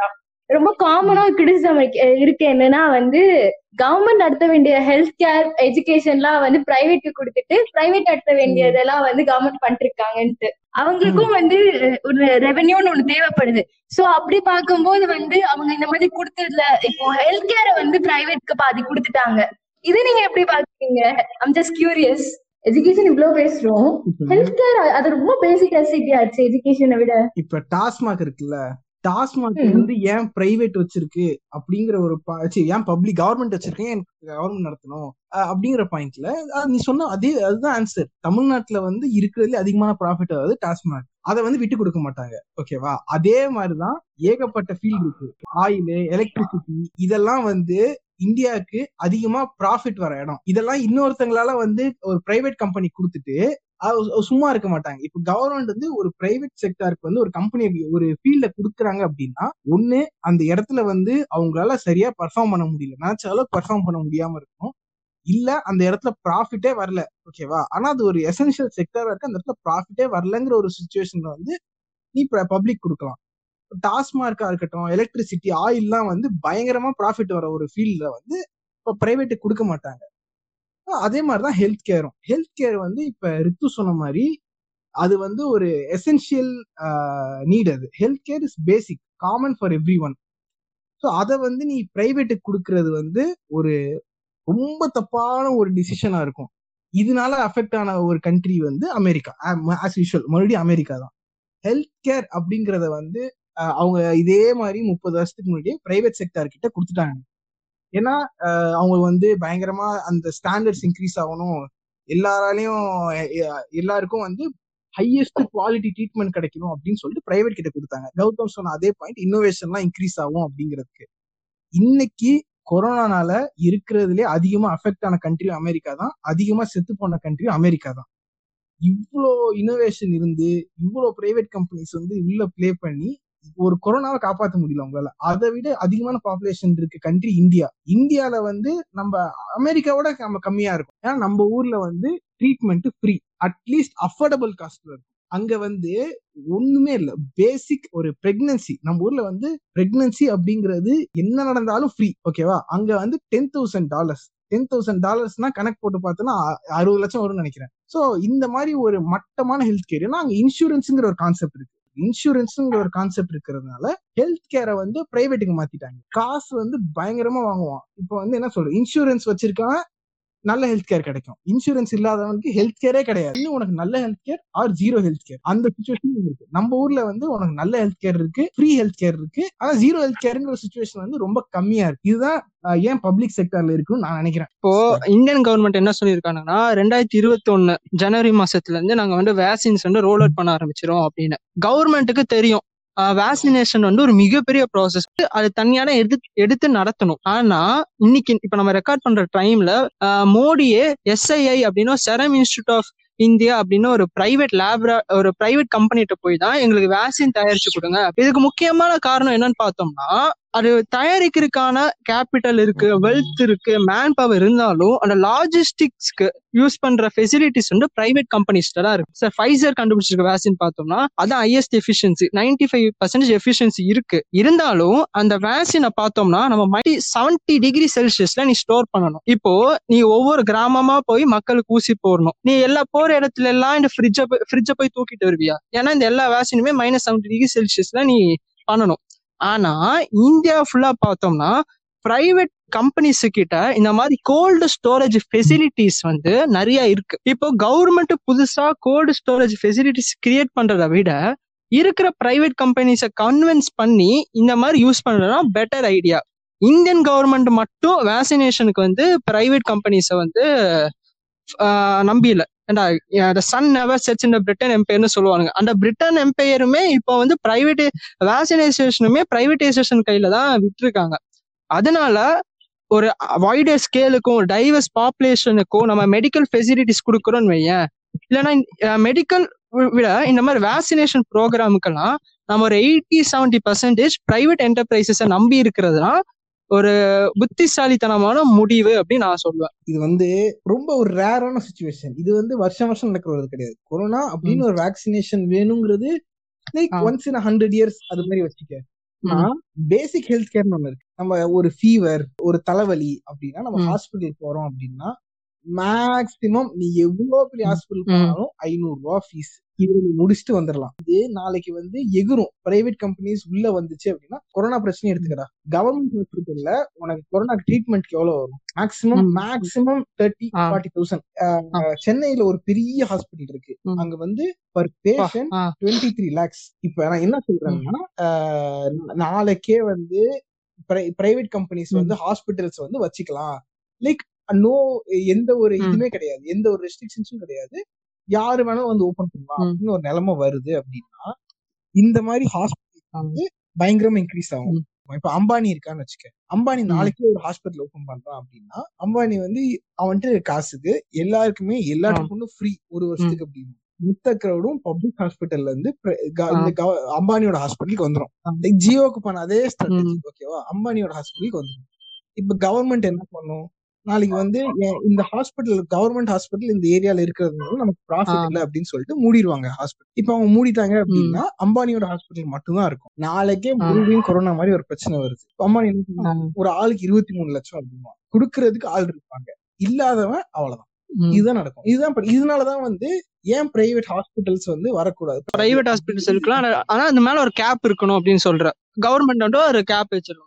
ரொம்ப காமனா கிரிட்டிசிசம் இருக்கு என்னன்னா வந்து கவர்மெண்ட் நடத்த வேண்டிய ஹெல்த் கேர் எஜுகேஷன்லாம் வந்து பிரைவேட்க்கு கொடுத்துட்டு பிரைவேட் நடத்த வேண்டியதெல்லாம் வந்து கவர்மெண்ட் பண்ணிருக்காங்கன்ட்டு அவங்களுக்கும் வந்து ஒரு ரெவென்யூன்னு ஒண்ணு தேவைப்படுது சோ அப்படி பார்க்கும்போது வந்து அவங்க இந்த மாதிரி கொடுத்ததுல இப்போ ஹெல்த் கேரை வந்து பிரைவேட்க்கு பாதி கொடுத்துட்டாங்க இது நீங்க எப்படி பாக்குறீங்க ஐம் ஜஸ்ட் கியூரியஸ் எஜுகேஷன் இவ்வளவு பேசுறோம் இப்ப ஹெல்த் கேர் அது ரொம்ப பேசிக் நெசிட்டி ஆச்சு எஜுகேஷனை விட இப்ப டாஸ்மாக் இருக்குல்ல டாஸ்மாக் ம். வந்து ஏன் பிரைவேட் வச்சிருக்கு அப்படிங்கிற ஒரு பா- ச்சீ, ஏன் பப்ளிக் கவர்மெண்ட் வச்சிருக்கு ஏன் கவர்மெண்ட் நடத்தணும் அஹ் அப்படிங்கிற பாயிண்ட்ல நீ சொன்ன அதே அதுதான் ஆன்சர் தமிழ்நாட்டுல வந்து இருக்கிறதுல அதிகமான ப்ராஃபிட் அதாவது டாஸ்மாக் அதை வந்து விட்டு கொடுக்க மாட்டாங்க ஓகேவா அதே மாதிரிதான் ஏகப்பட்ட ஃபீல்ட் இருக்கு ஆயில் எலக்ட்ரிசிட்டி இதெல்லாம் வந்து இந்தியாவுக்கு அதிகமா ப்ராஃபிட் வர இடம் இதெல்லாம் இன்னொருத்தங்களால வந்து ஒரு பிரைவேட் கம்பெனி கொடுத்துட்டு அது சும்மா இருக்க மாட்டாங்க இப்ப கவர்மெண்ட் வந்து ஒரு பிரைவேட் செக்டாருக்கு வந்து ஒரு கம்பெனி ஒரு ஃபீல்ட கொடுக்குறாங்க அப்படின்னா ஒண்ணு அந்த இடத்துல வந்து அவங்களால சரியா பர்ஃபார்ம் பண்ண முடியல நினைச்ச அளவுக்கு பர்ஃபார்ம் பண்ண முடியாம இருக்கும் இல்ல அந்த இடத்துல ப்ராஃபிட்டே வரல ஓகேவா ஆனா அது ஒரு எசென்ஷியல் செக்டரா இருக்கு அந்த இடத்துல ப்ராஃபிட்டே வரலங்கிற ஒரு சுச்சுவேஷன்ல வந்து நீ பப்ளிக் கொடுக்கலாம் டாஸ்மார்க்கா இருக்கட்டும் எலக்ட்ரிசிட்டி ஆயில்லாம் வந்து பயங்கரமா ப்ராஃபிட் வர ஒரு ஃபீல்ட்ல வந்து இப்ப பிரைவேட்டுக்கு கொடுக்க மாட்டாங்க அதே மாதிரிதான் ஹெல்த் கேரும் ஹெல்த் கேர் வந்து இப்ப ரித்து சொன்ன மாதிரி அது வந்து ஒரு எசென்ஷியல் நீட் அது health care is basic common for everyone so அதை வந்து நீ பிரைவேட்டுக்கு கொடுக்கறது வந்து ஒரு ரொம்ப தப்பான ஒரு டிசிஷனா இருக்கும் இதனால அஃபெக்ட் ஆன ஒரு கண்ட்ரி வந்து அமெரிக்கா ஆஸ் யூஷுவல் மறுபடியும் அமெரிக்கா தான் ஹெல்த் கேர் அப்படிங்கறத வந்து அஹ், அவங்க இதே மாதிரி முப்பது வருஷத்துக்கு முன்னாடி பிரைவேட் செக்டார் கிட்ட கொடுத்துட்டாங்க ஏன்னா அஹ், அவங்க வந்து பயங்கரமா அந்த ஸ்டாண்டர்ட்ஸ் இன்க்ரீஸ் ஆகணும் எல்லாராலையும் எ- எ- எல்லாருக்கும் வந்து ஹையஸ்ட் குவாலிட்டி ட்ரீட்மெண்ட் கிடைக்கணும் அப்படின்னு சொல்லிட்டு பிரைவேட் கிட்ட கொடுத்தாங்க கௌதம் சொன்ன அதே பாயிண்ட் இன்னோவேஷன்லாம் இன்க்ரீஸ் ஆகும் அப்படிங்கிறதுக்கு இன்னைக்கு கொரோனானால இருக்கிறதுலே அதிகமா அஃபெக்ட் ஆன கண்ட்ரியும் அமெரிக்கா தான் அதிகமா செத்து போன கண்ட்ரியும் அமெரிக்கா தான் இவ்வளோ இனோவேஷன் இருந்து இவ்வளோ பிரைவேட் கம்பெனிஸ் வந்து உள்ள ப்ளே பண்ணி ஒரு கொரோனாவை காப்பாற்ற முடியல உங்களால அதை விட அதிகமான பாப்புலேஷன் இருக்கு கண்ட்ரி இந்தியா இந்தியால வந்து நம்ம அமெரிக்காவோட நம்ம கம்மியா இருக்கும் ஏன்னா நம்ம ஊர்ல வந்து ட்ரீட்மெண்ட் ஃப்ரீ அட்லீஸ்ட் அஃபோர்டபுள் காஸ்ட்ல இருக்கும் அங்க வந்து ஒண்ணுமே இல்ல பேசிக் ஒரு பிரெக்னன்சி நம்ம ஊர்ல வந்து பிரெக்னன்சி அப்படிங்கிறது என்ன நடந்தாலும் ஃப்ரீ ஓகேவா அங்க வந்து ten thousand dollars ten thousand டாலர்ஸ்னா கணக்கு போட்டு பார்த்தோன்னா அ- அறுபது லட்சம் வரும்னு நினைக்கிறேன் சோ இந்த மாதிரி ஒரு மட்டமான ஹெல்த் கேர் ஏன்னா அங்க இன்சூரன்ஸ்ங்கிற ஒரு கான்செப்ட் இருக்கு இன்சூரன்ஸ்ங்கிற ஒரு கான்செப்ட் இருக்கிறதுனால ஹெல்த் கேரை வந்து பிரைவேட்டுக்கு மாத்திட்டாங்க காசு வந்து பயங்கரமா வாங்குவான் இப்போ வந்து என்ன சொல்ற இன்சூரன்ஸ் வச்சிருக்கான் நல்ல ஹெல்த் கேர் கிடைக்கும் இன்சூரன்ஸ் இல்லாதவனுக்கு ஹெல்த் கேரே கிடையாது இன்னும் உனக்கு நல்ல health care or zero health care அந்த சுச்சுவேஷன் இருக்கு நம்ம ஊர்ல வந்து உனக்கு நல்ல ஹெல்த் கேர் இருக்கு ஃப்ரீ ஹெல்த் கேர் இருக்கு ஆனா ஜீரோ ஹெல்த் கேர்ங்கிற சுச்சுவேஷன் வந்து ரொம்ப கம்மியா இருக்கு இதுதான் அஹ், ஏன் பப்ளிக் செக்டர்ல இருக்குன்னு நான் நினைக்கிறேன் இப்போ இந்தியன் கவர்மெண்ட் என்ன சொல்லியிருக்காங்கன்னா ரெண்டாயிரத்தி இருபத்தி ஒன்னு ஜனவரி மாசத்துல இருந்து நாங்க வந்து வேக்சின்ஸ் வந்து ரோல் அவுட் பண்ண ஆரம்பிச்சிரும் அப்படின்னு கவர்மெண்ட்டுக்கு தெரியும் வேக்சினேஷன் வந்து ஒரு மிகப்பெரிய ப்ராசஸ் அது தனியான எடுத்து எடுத்து நடத்தணும் ஆனா இன்னைக்கு இப்ப நம்ம ரெக்கார்ட் பண்ற டைம்ல மோடியே எஸ்ஐஐ அப்படின்னு செரம் இன்ஸ்டியூட் ஆஃப் இந்தியா அப்படின்னு ஒரு பிரைவேட் லேப்ரா ஒரு பிரைவேட் கம்பெனிட்ட போய் தான் எங்களுக்கு வேக்சின் தயாரிச்சு கொடுங்க இதுக்கு முக்கியமான காரணம் என்னன்னு பார்த்தோம்னா அது தயாரிக்கிறதுக்கான கேபிட்டல் இருக்கு வெல்த் இருக்கு மேன் பவர் இருந்தாலும் அந்த லாஜிஸ்டிக்ஸ்க்கு யூஸ் பண்ற ஃபெசிலிட்டிஸ் வந்து பிரைவேட் கம்பெனிஸ்ல தான் இருக்கு சார் ஃபைசர் கண்டுபிடிச்சிருக்க வேக்சின் பார்த்தோம்னா அதான் highest efficiency ninety five percentage efficiency இருக்கு இருந்தாலும் அந்த வேக்சினை பார்த்தோம்னா நம்ம மல்டி செவன்டி டிகிரி செல்சியஸ்ல நீ ஸ்டோர் பண்ணணும் இப்போ நீ ஒவ்வொரு கிராமமா போய் மக்களுக்கு ஊசி போடணும் நீ எல்லா போற இடத்துல எல்லாம் இந்த ஃப்ரிட்ஜை ஃப்ரிட்ஜை போய் தூக்கிட்டு வருவியா ஏன்னா இந்த எல்லா வேக்சினுமே மைனஸ் செவன்டி டிகிரி செல்சியஸ்ல நீ பண்ணணும் ஆனா இந்தியா ஃபுல்லா பார்த்தோம்னா பிரைவேட் கம்பெனிஸ் கிட்ட இந்த மாதிரி கோல்டு ஸ்டோரேஜ் ஃபெசிலிட்டிஸ் வந்து நிறைய இருக்கு இப்போ கவர்மெண்ட் புதுசா கோல்டு ஸ்டோரேஜ் ஃபெசிலிட்டிஸ் கிரியேட் பண்றதை விட இருக்கிற பிரைவேட் கம்பெனிஸை கன்வின்ஸ் பண்ணி இந்த மாதிரி யூஸ் பண்றதுனா பெட்டர் ஐடியா இந்தியன் கவர்மெண்ட் மட்டும் வேக்சினேஷனுக்கு வந்து பிரைவேட் கம்பெனிஸை வந்து ஆஹ் நம்பி இல்ல ஏண்டா சன் நெவர் செட்ஸ் இந்த பிரிட்டன் எம்பையர்னு சொல்லுவாங்க அந்த பிரிட்டன் எம்பையருமே இப்போ வந்து பிரைவேட் வேக்சினைசேஷனுமே பிரைவேடைசேஷன் கையில தான் விட்டுருக்காங்க அதனால ஒரு வைடர் ஸ்கேலுக்கும் டைவர்ஸ் பாப்புலேஷனுக்கும் நம்ம மெடிக்கல் ஃபெசிலிட்டிஸ் கொடுக்குறோம்னு வையேன் இல்லைன்னா மெடிக்கல் விட இந்த மாதிரி வேக்சினேஷன் ப்ரோக்ராமுக்கெல்லாம் நம்ம ஒரு எயிட்டி செவன்டி பர்சன்டேஜ் பிரைவேட் என்டர்பிரைசஸை நம்பி இருக்கிறதுனா ஒரு புத்திசாலித்தனமான முடிவு அப்படின்னு நான் சொல்லுவேன் இது வந்து ரொம்ப ஒரு ரேரான சுச்சுவேஷன் இது வந்து வருஷம் வருஷம் நடக்கிறது கிடையாது கொரோனா அப்படின்னு ஒரு வேக்சினேஷன் வேணுங்கிறது like ah. Once in hundred years அது மாதிரி வச்சுக்க பேசிக் ஹெல்த் கேர்னு ஒண்ணு இருக்கு நம்ம ஒரு ஃபீவர் ஒரு தலைவலி அப்படின்னா நம்ம ம். ஹாஸ்பிட்டல் போறோம் அப்படின்னா மேக்சிமம் நீ எவ்வளவு பெரிய ஹாஸ்பிட்டல் ம். போனாலும் ஐநூறு ரூபாய் ஃபீஸ் இது நீ முடிச்சுட்டு வந்துடலாம் இது நாளைக்கு வந்து எகிரும் பிரைவேட் கம்பெனிஸ் உள்ள வந்துச்சு அப்படின்னா கொரோனா பிரச்சனை எடுத்துக்கடா கவர்மெண்ட் ஹாஸ்பிட்டல்ல உனக்கு கொரோனா ட்ரீட்மெண்ட்க்கு எவ்வளவு வரும் maximum hmm. Maximum thirty ah. Forty thousand ah. சென்னையில ஒரு பெரிய ஹாஸ்பிட்டல் இருக்கு ம். அங்க வந்து per patient ah, twenty three lakhs இப்ப நான் என்ன சொல்றேன்னா ஆஹ் நாளைக்கே வந்து பிரைவேட் கம்பெனிஸ் வந்து ஹாஸ்பிட்டல்ஸ் வந்து வச்சுக்கலாம் லைக் நோ எந்த ஒரு ம். இதுவுமே கிடையாது எந்த ஒரு ரெஸ்ட்ரிக்ஷன்ஸும் கிடையாது யாரு வேணாலும் வந்து ஓபன் பண்ணலாம் ம். அப்படின்னு ஒரு நிலைமை வருது அப்படின்னா இந்த மாதிரி ஹாஸ்பிட்டல் ஆ. வந்து பயங்கரமா இன்க்ரீஸ் ஆகும் ம். இப்ப அம்பானி இருக்கான்னு வச்சுக்க அம்பானி ம். நாளைக்கு ஒரு ஹாஸ்பிட்டல் ஓபன் பண்றான் அப்படின்னா அம்பானி வந்து அவன்ட்டு காசுக்கு எல்லாருக்குமே எல்லா ஆ. ட்ரீட்மெண்ட்டும் ஃப்ரீ ஒரு வருஷத்துக்கு அப்படின்னு மொத்த crowd-ம் பப்ளிக் ஹாஸ்பிட்டல்ல இருந்து pri- க- இந்த கவ- அம்பானியோட ஹாஸ்பிட்டலுக்கு வந்துரும் ஆ. லைக் ஜியோக்கு பண்ண அதே ஸ்ட்ராட்டஜி ம். ஓகேவா அம்பானியோட ஹாஸ்பிட்டலுக்கு வந்துரும் இப்ப கவர்மெண்ட் என்ன பண்ணும் நாளைக்கு வந்து ஏன் இந்த ஹாஸ்பிட்டல் கவர்மெண்ட் ஹாஸ்பிட்டல் இந்த ஏரியால இருக்கிறதுனால நமக்கு ப்ராஃபிட் ஆ. இல்ல அப்படின்னு சொல்லிட்டு மூடிடுவாங்க ஹாஸ்பிட்டல் இப்ப அவங்க மூடிட்டாங்க அப்படின்னா அம்பானியோட ஹாஸ்பிட்டல் மட்டும்தான் இருக்கும் நாளைக்கே ஆ. மறுபடியும் கொரோனா மாதிரி ஒரு பிரச்சனை வருது இப்ப அம்பானி என்ன ஆ, பண்ணுவாங்க? ஒரு ஆளுக்கு இருபத்தி மூணு லட்சம் அப்படிமா கொடுக்கறதுக்கு ஆள் இருப்பாங்க இல்லாதவன் அவ்வளவுதான் ம். இதுதான் நடக்கும் இதுதான் இப்ப- இதனாலதான் வந்து ஏன் பிரைவேட் ஹாஸ்பிட்டல்ஸ் வந்து வரக்கூடாது பிரைவேட் ஹாஸ்பிட்டல்ஸ் இருக்கலாம் ஆனா- ஆனா அந்த மேல ஒரு கேப் இருக்கணும் அப்படின்னு சொல்ற கவர்மெண்ட் வந்து ஒரு கேப் வச்சிருக்கணும்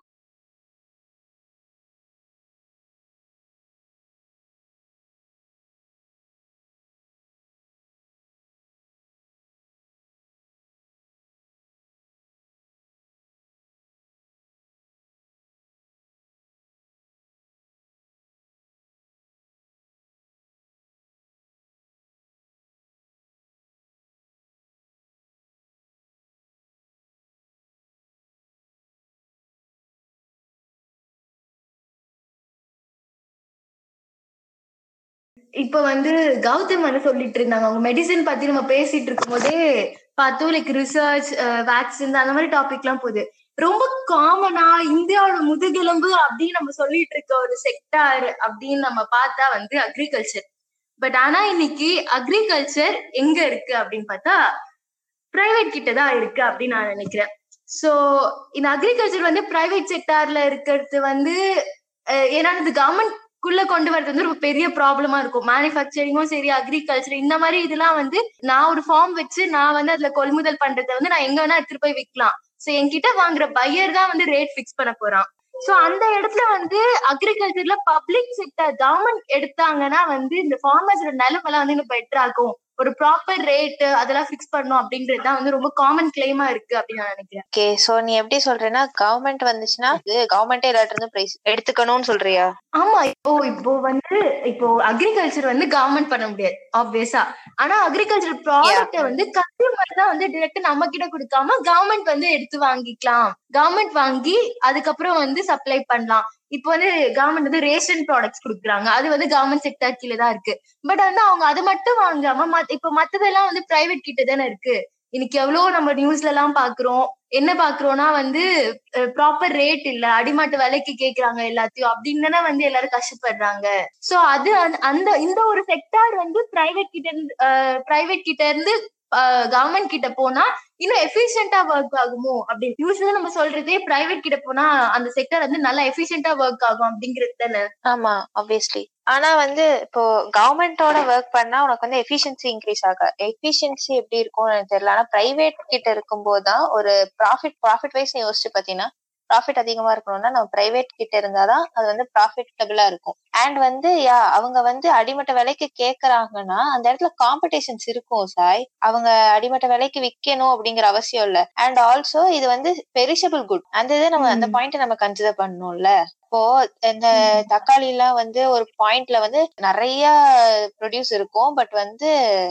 இப்ப வந்து கௌதம் வந்து சொல்லிட்டு இருந்தாங்க அவங்க மெடிசன் பத்தி நம்ம பேசிட்டு இருக்கும் போதே பார்த்தோம் லைக் ரிசர்ச் வேக்சின் அந்த மாதிரி டாபிக் எல்லாம் போகுது ரொம்ப காமனா இந்தியாவோட முதுகெலும்பு அப்படின்னு நம்ம சொல்லிட்டு இருக்க ஒரு செக்டார் அப்படின்னு நம்ம பார்த்தா வந்து அக்ரிகல்ச்சர் பட் ஆனா இன்னைக்கு அக்ரிகல்ச்சர் எங்க இருக்கு அப்படின்னு பார்த்தா பிரைவேட் கிட்ட தான் இருக்கு அப்படின்னு நான் நினைக்கிறேன் சோ இந்த அக்ரிகல்ச்சர் வந்து பிரைவேட் செக்டார்ல இருக்கிறது வந்து அஹ், ஏன்னா இது கவர்மெண்ட் குள்ள கொண்டு வரது வந்து ஒரு பெரிய ப்ராப்ளமா இருக்கும் மேனுஃபேக்சரிங்கும் சரி அக்ரிகல்ச்சர் இந்த மாதிரி இதெல்லாம் வந்து நான் ஒரு ஃபார்ம் வச்சு நான் வந்து அதுல கொள்முதல் பண்றதை வந்து நான் எங்க வேணா எடுத்துட்டு போய் விற்கலாம் சோ என்கிட்ட வாங்குற பையர் தான் வந்து ரேட் ஃபிக்ஸ் பண்ண போறான் சோ அந்த இடத்துல வந்து அக்ரிகல்ச்சர்ல பப்ளிக் செக்டர் கவர்மெண்ட் எடுத்தாங்கன்னா வந்து இந்த ஃபார்மர்ஸோட நிலைமெல்லாம் வந்து இன்னும் பெட்டர் ஆகும் ஒரு ப்ராப்பர் ரேட் அதெல்லாம் ஃபிக்ஸ் பண்ணும் அப்படின்றது தான் வந்து ரொம்ப காமன் கிளைமா இருக்கு அப்படின்னு நான் நினைக்கிறேன் ஓகே சோ நீ எப்படி சொல்றேன்னா கவர்மெண்ட் வந்துச்சுன்னா கவர்மெண்டே எல்லாத்துல இருந்து பிரைஸ் எடுத்துக்கணும்னு சொல்றியா ஆமா இப்போ இப்போ வந்து இப்போ அக்ரிகல்ச்சர் வந்து கவர்மெண்ட் பண்ண முடியாது ஆப்வியஸா ஆனா அக்ரிகல்ச்சர் ப்ராடக்ட் வந்து கன்சியூமர் தான் வந்து டிரெக்ட் நம்ம கிட்ட கொடுக்காம கவர்மெண்ட் வந்து எடுத்து வாங்கிக்கலாம் கவர்மெண்ட் வாங்கி அதுக்கப்புறம் வந்து சப்ளை பண்ணலாம் இப்போ வந்து கவர்மெண்ட் வந்து ரேஷன் ப்ராடக்ட்ஸ் கொடுக்குறாங்க அது வந்து கவர்மெண்ட் செக்டர் கீழே தான் இருக்கு பட் வந்து அவங்க அது மட்டும் வாங்காம மத்த- இப்போ மத்ததெல்லாம் வந்து பிரைவேட் கிட்ட தானே இருக்கு இன்னைக்கு எவ்வளவு நம்ம நியூஸ்ல எல்லாம் பாக்குறோம் என்ன பாக்குறோம்னா வந்து ப்ராப்பர் ரேட் இல்ல அடிமாட்டு விலைக்கு கேக்குறாங்க எல்லாத்தையும் அப்படின்னு தானே வந்து எல்லாரும் கஷ்டப்படுறாங்க சோ அது அந்த- அந்த இந்த ஒரு செக்டார் வந்து பிரைவேட் கிட்ட இருந்து பிரைவேட் கிட்ட இருந்து கவர்மெண்ட் கிட்ட போனா இன்னும் எஃபிஷியன்டா ஒர்க் ஆகுமோ அப்படி யூஸ்வலா நம்ம சொல்றதே பிரைவேட் கிட்ட போனா அந்த செக்டர் வந்து நல்லா எஃபிஷியன்டா ஒர்க் ஆகும் அப்படிங்கிறது தானே ஆமா ஆப்வியஸ்லி ஆனா வந்து இப்போ கவர்மெண்டோட ஒர்க் பண்ணா உனக்கு வந்து எஃபிஷியன்சி இன்க்ரீஸ் ஆக எஃபிஷியன்சி எப்படி இருக்கும்னு எனக்கு தெரியல ஆனா பிரைவேட் கிட்ட இருக்கும்போது தான் ஒரு ப்ராஃபிட் ப்ராஃபிட் வைஸ் நீ யோசிச்சு பாத்தீங்கன்னா ப்ராஃபிட் அதிகமா இருக்கணும்னா நம்ம பிரைவேட் கிட்ட இருந்தாதான் அது வந்து ப்ராஃபிட்டபிளா இருக்கும் அண்ட் வந்து யா அவங்க வந்து அடிமட்ட விலைக்கு கேக்குறாங்கன்னா அந்த இடத்துல காம்படிஷன்ஸ் இருக்கும் சாய் அவங்க அடிமட்ட விலைக்கு விக்கணும் அப்படிங்கிற அவசியம் இல்ல அண்ட் ஆல்சோ இது வந்து பெரிஷபிள் குட் அந்த இதை நம்ம அந்த ம். பாயிண்ட் நம்ம கன்சிடர் பண்ணணும்ல இப்போ இந்த தக்காளி எல்லாம் வந்து ஒரு பாயிண்ட்ல வந்து நிறைய ப்ரொடியூஸ் இருக்கும் பட் வந்து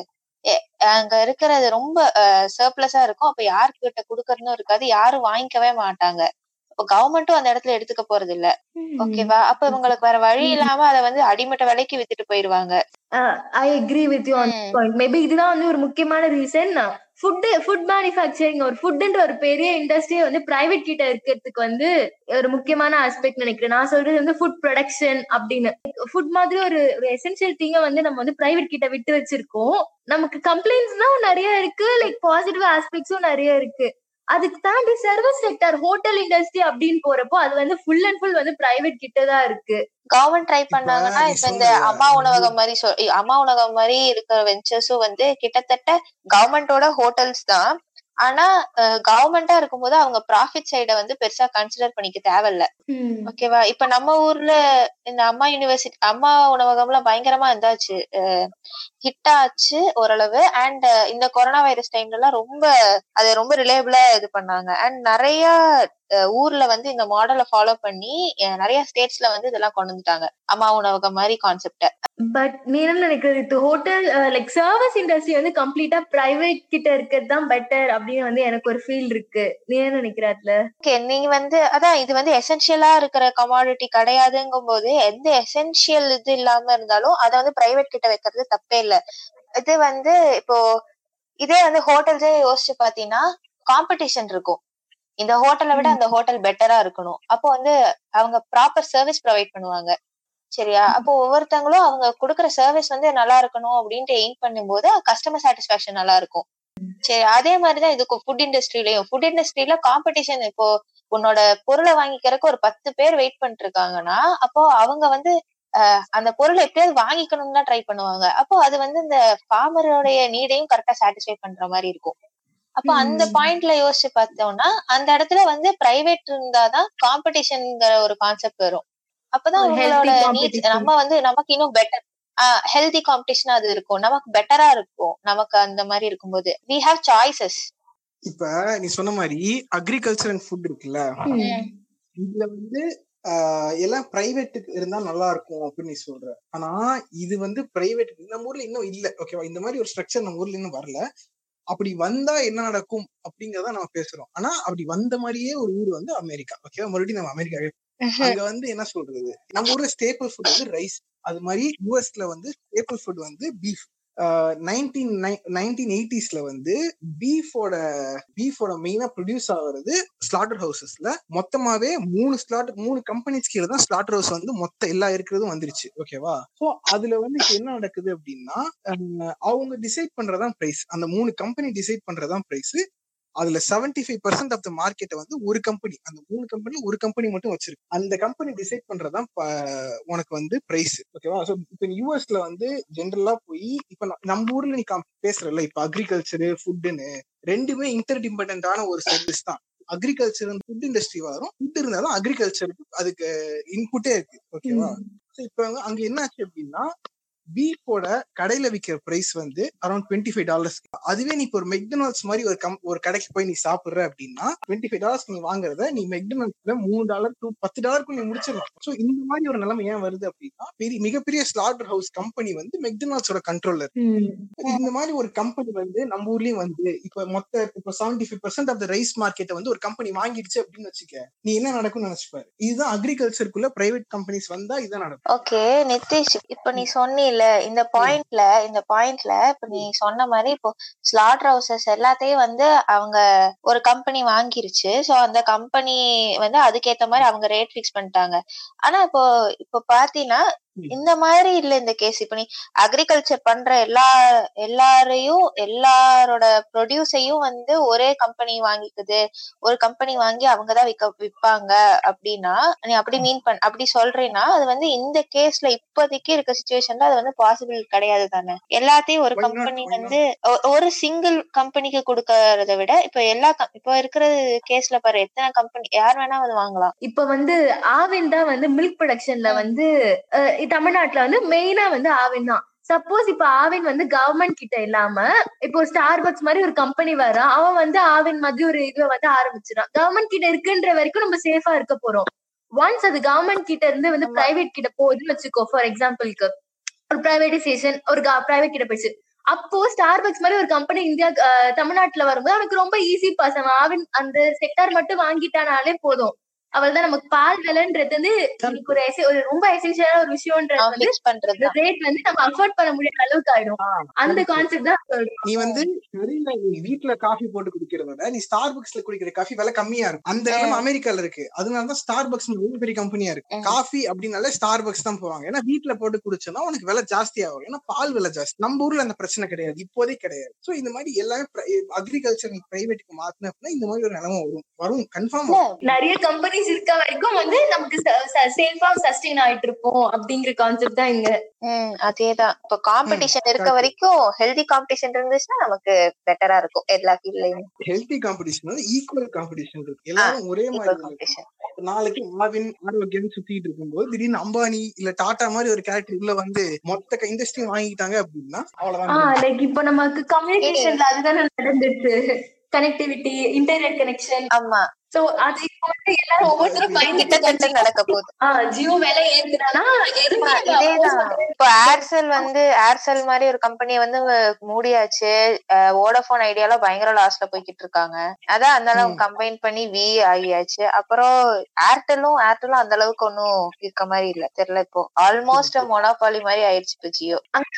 எ- அங்க இருக்கிறது ரொம்ப சர்ப்ளஸா இருக்கும் அப்ப யாருக்கிட்ட குடுக்கறதுன்னு இருக்காது யாரும் வாங்கிக்கவே மாட்டாங்க இப்போ கவர்மெண்ட்டும் அந்த இடத்துல எடுத்துக்க போறது இல்ல ஓகேவா அப்ப இவங்களுக்கு வேற வழி இல்லாம அதை வந்து அடிமட்ட விலைக்கு வித்துட்டு போயிருவாங்க I agree with you on hmm. Point maybe இதுதான் வந்து ஒரு முக்கியமான ரீசன் ஃபுட் ஃபுட் மேனுஃபேக்சரிங் ஒரு ஃபுட்ன்ற ஒரு பெரிய இண்டஸ்ட்ரியே வந்து பிரைவேட் கிட்ட இருக்கிறதுக்கு வந்து ஒரு முக்கியமான ஆஸ்பெக்ட் நினைக்கிறேன் நான் சொல்றது வந்து ஃபுட் ப்ரொடக்ஷன் அப்படின்னு ஃபுட் மாதிரி ஒரு ஒரு எசென்சியல் திங்க வந்து நம்ம வந்து பிரைவேட் கிட்ட விட்டு வச்சிருக்கோம் நமக்கு கம்ப்ளைண்ட்ஸ் தான் நிறைய இருக்கு லைக் பாசிட்டிவ் ஆஸ்பெக்ட்ஸும் நிறைய இருக்கு அதுக்கு தாண்டி சர்வீஸ் செக்டர் ஹோட்டல் இண்டஸ்ட்ரி அப்படின்னு போறப்போ அது வந்து ஃபுல் அண்ட் ஃபுல் வந்து பிரைவேட் கிட்ட தான் இருக்கு கவர்மெண்ட் ட்ரை இப்ப பண்ணாங்கன்னா நீ இப்ப இந்த சொல்றியா, அம்மா இது- உணவகம் மாதிரி சொல் இ- அம்மா உணவகம் மாதிரி இருக்கிற வெஞ்சர்ஸும் வந்து கிட்டத்தட்ட கவர்மெண்டோட ஹோட்டல்ஸ் தான் ஆனா கவர்மெண்டா இருக்கும்போது அவங்க ப்ராஃபிட் சைட வந்து பெருசா கன்சிடர் பண்ணிக்க தேவையில்ல ம். ஓகேவா இப்ப நம்ம ஊர்ல இந்த அம்மா யூனிவர்சிட்டி அம்மா உணவகம்லாம் பயங்கரமா இருந்தாச்சு ஹிட் ஆச்சு ஓரளவு அண்ட் இந்த கொரோனா வைரஸ் டைம்ல எல்லாம் ரொம்ப அது ரொம்ப ரிலேபிளா இது பண்ணாங்க அண்ட் நிறைய அஹ், ஊர்ல வந்து இந்த மாடலை ஃபாலோ பண்ணி அஹ், நிறைய ஸ்டேட்ஸ்ல வந்து இதெல்லாம் கொண்டு வந்துட்டாங்க அம்மா உணவகம் மாதிரி கான்செப்ட பட் நீ என்ன நினைக்கிறது இது ஹோட்டல் லைக் சர்வீஸ் இண்டஸ்ட்ரி வந்து கம்ப்ளீட்டா பிரைவேட் கிட்ட இருக்கிறது தான் பெட்டர் அப்படின்னு வந்து எனக்கு ஒரு ஃபீல் இருக்கு நீ என்ன நினைக்கிறாத்துல ஓகே நீங்க வந்து அதான் இது வந்து எசென்ஷியலா இருக்கிற கமாடிட்டி கிடையாதுங்கும் போது எந்த எசென்ஷியல் இது இல்லாம இருந்தாலும் அதை வந்து பிரைவேட் கிட்ட வைக்கிறது தப்பே இல்ல இது வந்து இப்போ இதே வந்து ஹோட்டல்ஸே யோசிச்சு பாத்தீங்கன்னா காம்படிஷன் இருக்கும் இந்த ஹோட்டலை விட அந்த ஹோட்டல் பெட்டரா இருக்கணும் அப்போ வந்து அவங்க ப்ராப்பர் சர்வீஸ் ப்ரொவைட் பண்ணுவாங்க சரியா அப்போ ஒவ்வொருத்தங்களும் அவங்க கொடுக்குற சர்வீஸ் வந்து நல்லா இருக்கணும் அப்படின்ட்டு எய்ம் பண்ணும்போது கஸ்டமர் சாட்டிஸ்பாக்சன் நல்லா இருக்கும் சரி அதே மாதிரிதான் இதுக்கு ஃபுட் இண்டஸ்ட்ரியிலயும் ஃபுட் இண்டஸ்ட்ரியில காம்படிஷன் இப்போ உன்னோட பொருளை வாங்கிக்கிறதுக்கு ஒரு பத்து பேர் வெயிட் பண்ணிட்டு இருக்காங்கன்னா அப்போ அவங்க வந்து அஹ், அந்த பொருளை எப்படியாவது வாங்கிக்கணும்னு தான் ட்ரை பண்ணுவாங்க அப்போ அது வந்து இந்த ஃபார்மரோடைய நீடையும் கரெக்டா சாட்டிஸ்ஃபை பண்ற மாதிரி இருக்கும் அப்போ அந்த ம். பாயிண்ட்ல யோசிச்சு பார்த்தோம்னா அந்த இடத்துல வந்து பிரைவேட் இருந்தாதான் காம்படிஷன்ங்கிற ஒரு கான்செப்ட் வரும் அப்பதான் ஒரு healthy உங்களோட நீட்ஸ் competition. நம்ம வந்து நமக்கு இன்னும் பெட்டர் ஹெல்தி காம்படிஷன் அது இருக்கும் நமக்கு பெட்டரா இருக்கும் நமக்கு அந்த மாதிரி இருக்கும்போது வி ஹாவ் சாய்ஸஸ் இப்ப நீ சொன்ன மாதிரி அக்ரிகல்ச்சர் அண்ட் ஃபுட் இருக்குல்ல ம். இதுல வந்து ஆஹ், எல்லாம் பிரைவேட்டுக்கு இருந்தா நல்லா இருக்கும் அப்படின்னு நீ சொல்ற ஆனா இது வந்து பிரைவேட் நம்ம ஊர்ல இன்னும் இல்ல ஓகேவா இந்த மாதிரி ஒரு ஸ்ட்ரக்சர் நம்ம ஊர்ல இன்னும் வரல அப்படி வந்தா என்ன நடக்கும் அப்படிங்கறத நம்ம பேசுறோம் ஆனா அப்படி வந்த மாதிரியே ஒரு ஊர் வந்து அமெரிக்கா ஓகேவா மறுபடியும் நம்ம அமெரிக்காவே அங்க வந்து என்ன சொல்றது நம்ம ஊர்ல ஸ்டேபிள் ஃபுட் வந்து ரைஸ் அது மாதிரி யூஎஸ்ல வந்து ஸ்டேபிள் ஃபுட் வந்து பீஃப் நைன்டீன் நைன்டீன் எயிட்டிஸ்ல வந்து பீஃபோட பீஃபோட மெயினா ப்ரொடியூஸ் ஆகுறது ஸ்லாட்டர் ஹவுசஸ்ல மொத்தமாவே மூணு ஸ்லாட் மூணு கம்பெனிஸ் கீழே தான் ஸ்லாட்டர் ஹவுஸ் வந்து மொத்த எல்லா இருக்கிறதும் வந்துருச்சு ஓகேவா சோ அதுல வந்து இப்ப என்ன நடக்குது அப்படின்னா அஹ், அவங்க டிசைட் பண்றதான் பிரைஸ் அந்த மூணு கம்பெனி டிசைட் பண்றதான் பிரைஸ் அதுல 75% ஃபைவ் பர்சன்ட் ஆஃப் த மார்க்கெட்டை வந்து ஒரு கம்பெனி அந்த மூணு கம்பெனி ஒரு கம்பெனி மட்டும் வச்சிருக்கு அந்த கம்பெனி டிசைட் பண்றதுதான் ப- உனக்கு வந்து பிரைஸ் ஓகேவா ஸோ இப்போ யூஎஸ்ல வந்து ஜென்ரலா போய் இப்ப ந- நம்ம ஊர்ல நீ கம்- பேசுறல இப்ப அக்ரிகல்ச்சரு ஃபுட்டுன்னு ரெண்டுமே இன்டர் டிபெண்டான ஒரு சர்வீஸ் தான் அக்ரிகல்ச்சர் ஃபுட் இண்டஸ்ட்ரி வரும் ஃபுட் இருந்தாலும் அக்ரிகல்ச்சருக்கு அதுக்கு இன்புட்டே இருக்கு ஓகேவா ஸோ இப்போ அங்க என்ன ஆச்சு அப்படின்னா பீஃபோட கடையில விற்கிற பிரைஸ் வந்து அரௌண்ட் டுவெண்ட்டி ஃபைவ் டாலர்ஸ் அதுவே நீ இப்போ ஒரு மெக்டனால்ட்ஸ் மாதிரி ஒரு கம் ஒரு கடைக்கு போய் நீ சாப்பிடுற அப்படின்னா டுவெண்ட்டி ஃபைவ் டாலர்ஸ் நீ வாங்குறத நீ மெக்டனால்ட்ஸ்ல மூணு டாலர் டூ பத்து டாலருக்கு நீ முடிச்சிடலாம் ஸோ இந்த மாதிரி ஒரு நிலைமை ஏன் வருது அப்படின்னா பெரிய மிகப்பெரிய ஸ்லாட்டர் ஹவுஸ் கம்பெனி வந்து மெக்டனால்ட்ஸோட கண்ட்ரோல்ல ம். இந்த மாதிரி ஒரு கம்பெனி வந்து நம்ம ஊர்லயும் வந்து இப்ப மொத்த இப்ப seventy five percent of the rice மார்க்கெட்டை வந்து ஒரு கம்பெனி வாங்கிடுச்சு அப்படின்னு வச்சுக்க நீ என்ன நடக்கும்னு நினைச்சுப்பாரு இதுதான் அக்ரிகல்ச்சருக்குள்ள பிரைவேட் கம்பெனிஸ் வந்தா இதுதான் நடக்கும் ஓகே நிதிஷ் இப்ப நீ சொன்னீல இந்த பாயிண்ட்ல இந்த பாயிண்ட்ல இப்ப நீ சொன்ன மாதிரி இப்போ ஸ்லாட் ஹவுசஸ் எல்லாத்தையும் வந்து அவங்க ஒரு கம்பெனி வாங்கிருச்சு சோ அந்த கம்பெனி வந்து அதுக்கேத்த மாதிரி அவங்க ரேட் ஃபிக்ஸ் பண்ணிட்டாங்க ஆனா இப்போ இப்போ பாத்தீங்கன்னா இந்த மாதிரி இல்ல இந்த கேஸ் இப்ப நீ அக்ரிகல்ச்சர் பண்ற எல்லா எல்லாரையும் எல்லாரோட ப்ரொடியூஸையும் வந்து ஒரே கம்பெனி வாங்கிக்குது ஒரு கம்பெனி வாங்கி அவங்கதான் விற்க விற்பாங்க அப்படின்னா நீ அப்படி மீன் பண் அப்படி சொல்றேன்னா அது வந்து இந்த கேஸ்ல இப்போதைக்கு இருக்க சுச்சுவேஷன்ல அது வந்து பாசிபிள் கிடையாது தானே எல்லாத்தையும் ஒரு Why not? Company Why not? வந்து ஒ- ஒரு சிங்கிள் கம்பெனிக்கு கொடுக்கறத விட இப்ப எல்லா com- இப்ப இருக்கிற கேஸ்ல பாரு எத்தனை கம்பெனி யார் வேணா வந்து வாங்கலாம் இப்ப வந்து ஆவின் தான் வந்து மில்க் ப்ரொடக்ஷன்ல வந்து அஹ், தமிழ்நாட்டுல வந்து மெயினா வந்து ஆவின் தான் சப்போஸ் இப்ப ஆவின் வந்து கவர்மெண்ட் கிட்ட இல்லாம இப்போ ஸ்டார் பக்ஸ் மாதிரி ஒரு கம்பெனி வரான் அவன் வந்து ஆவின் மாதிரி ஒரு இதுவை வந்து ஆரம்பிச்சிடான் கவர்மெண்ட் கிட்ட இருக்குன்ற வரைக்கும் நம்ம சேஃபா இருக்க போறோம் ஒன்ஸ் அது கவர்மெண்ட் கிட்ட இருந்து வந்து ஆமா. பிரைவேட் கிட்ட போகுதுன்னு வச்சுக்கோ ஃபார் எக்ஸாம்பிளுக்கு ஒரு பிரைவேடைசேஷன் ஒரு பிரைவேட் கிட்ட போயிடுச்சு அப்போ ஸ்டார் பக்ஸ் மாதிரி ஒரு கம்பெனி இந்தியா அஹ், தமிழ்நாட்டுல வரும்போது அவனுக்கு ரொம்ப ஈஸி பாஸ் அவன் ஆவின் அந்த செக்டார் மட்டும் வாங்கிட்டானாலே போதும் அவள் தான் நமக்கு பால் விலைன்றது வந்து இன்னைக்கு ஒரு எச- ஒரு ரொம்ப எசென்சியலான ஒரு விஷயம்ன்றது வந்து ஃபிக்ஸ் பண்றது ரேட் வந்து நம்ம அஃபோர்ட் பண்ண முடியாத அளவுக்கு ஆயிடும் அந்த கான்செப்ட் தான் சொல்றேன் நீ வந்து கடையில நீ வீட்ல காஃபி போட்டு குடிக்கிறத விட நீ ஸ்டார் பக்ஸ்ல குடிக்கிற காஃபி விலை கம்மியா இருக்கும் அந்த இடம் அமெரிக்கால இருக்கு அதனாலதான் ஸ்டார் பக்ஸ் ரொம்ப பெரிய கம்பெனியா இருக்கு ம். காஃபி அப்படின்னாலே ஸ்டார் பக்ஸ் தான் போவாங்க ஏன்னா வீட்ல போட்டு குடிச்சோம்னா உனக்கு விலை ஜாஸ்தியா வரும் ஏன்னா பால் விலை ஜாஸ்தி நம்ம ஊர்ல அந்த பிரச்சனை கிடையாது இப்போதே கிடையாது சோ இந்த மாதிரி எல்லாமே அக்ரிகல்ச்சர் நீ பிரைவேட்டுக்கு மாத்தின அப்படின்னா இந்த மாதிரி ஒரு நிலைமை வரும் வரும் கன்ஃபார்ம் நிறைய கம்பெனிஸ் இருக்க வரைக்கும் வந்து நமக்கு சேஃபா சஸ்டெயின் ஆயிட்டு இருப்போம் அப்படிங்கிற கான்செப்ட் தான் இங்க ம் அதேதான் இப்போ காம்படிஷன் இருக்க correct. வரைக்கும் ஹெல்தி காம்படிஷன் இருந்துச்சுன்னா நமக்கு பெட்டரா இருக்கும் எல்லா ஃபீல்ட்லயும் ஹெல்தி காம்படிஷன் வந்து ஈக்குவல் காம்படிஷன் இருக்கு எல்லாரும் ஒரே மாதிரி இல்லை. காம்படிஷன் நாளைக்கு ஆவின் ஆரோக்கியம் சுத்திட்டு இருக்கும்போது திடீர்னு அம்பானி இல்ல டாடா மாதிரி ஒரு கேரக்டர் உள்ள வந்து மொத்த இண்டஸ்ட்ரி வாங்கிட்டாங்க அப்படின்னா அவ்வளவுதான் ஆஹ் லைக் இப்போ நமக்கு கம்யூனிகேஷன்ல அதுதானே நடந்துச்சு கனெக்டிவிட்டி இன்டர்நெட் கனெக்ஷன் ஆமா சோ அது இப்போ வந்து எல்லாரும் ஒவ்வொருத்தரும் கிட்டத்தட்ட பயன்படுத்தி நடக்க போகுது ஆஹ் ஜியோ விலை ஏத்துறானா எதுவுமே ஆமா, இதேதான் இப்போ ஏர்செல் வந்து ஏர்செல் மாதிரி ஒரு கம்பெனி வந்து மூடியாச்சு வோடபோன் ஐடியாலாம் பயங்கர லாஸ்ல போய்கிட்டு இருக்காங்க அதான் அந்த அளவுக்கு கம்பைன் பண்ணி வி ஆகியாச்சு அப்புறம் ஏர்டெல்லும் ஏர்டெல்லும் அந்த அளவுக்கு ஒன்னும் இருக்க மாதிரி இல்ல தெரியல இப்போ ஆல்மோஸ்ட் மொனாபாலி மாதிரி ஆயிடுச்சு இப்போ ஜியோ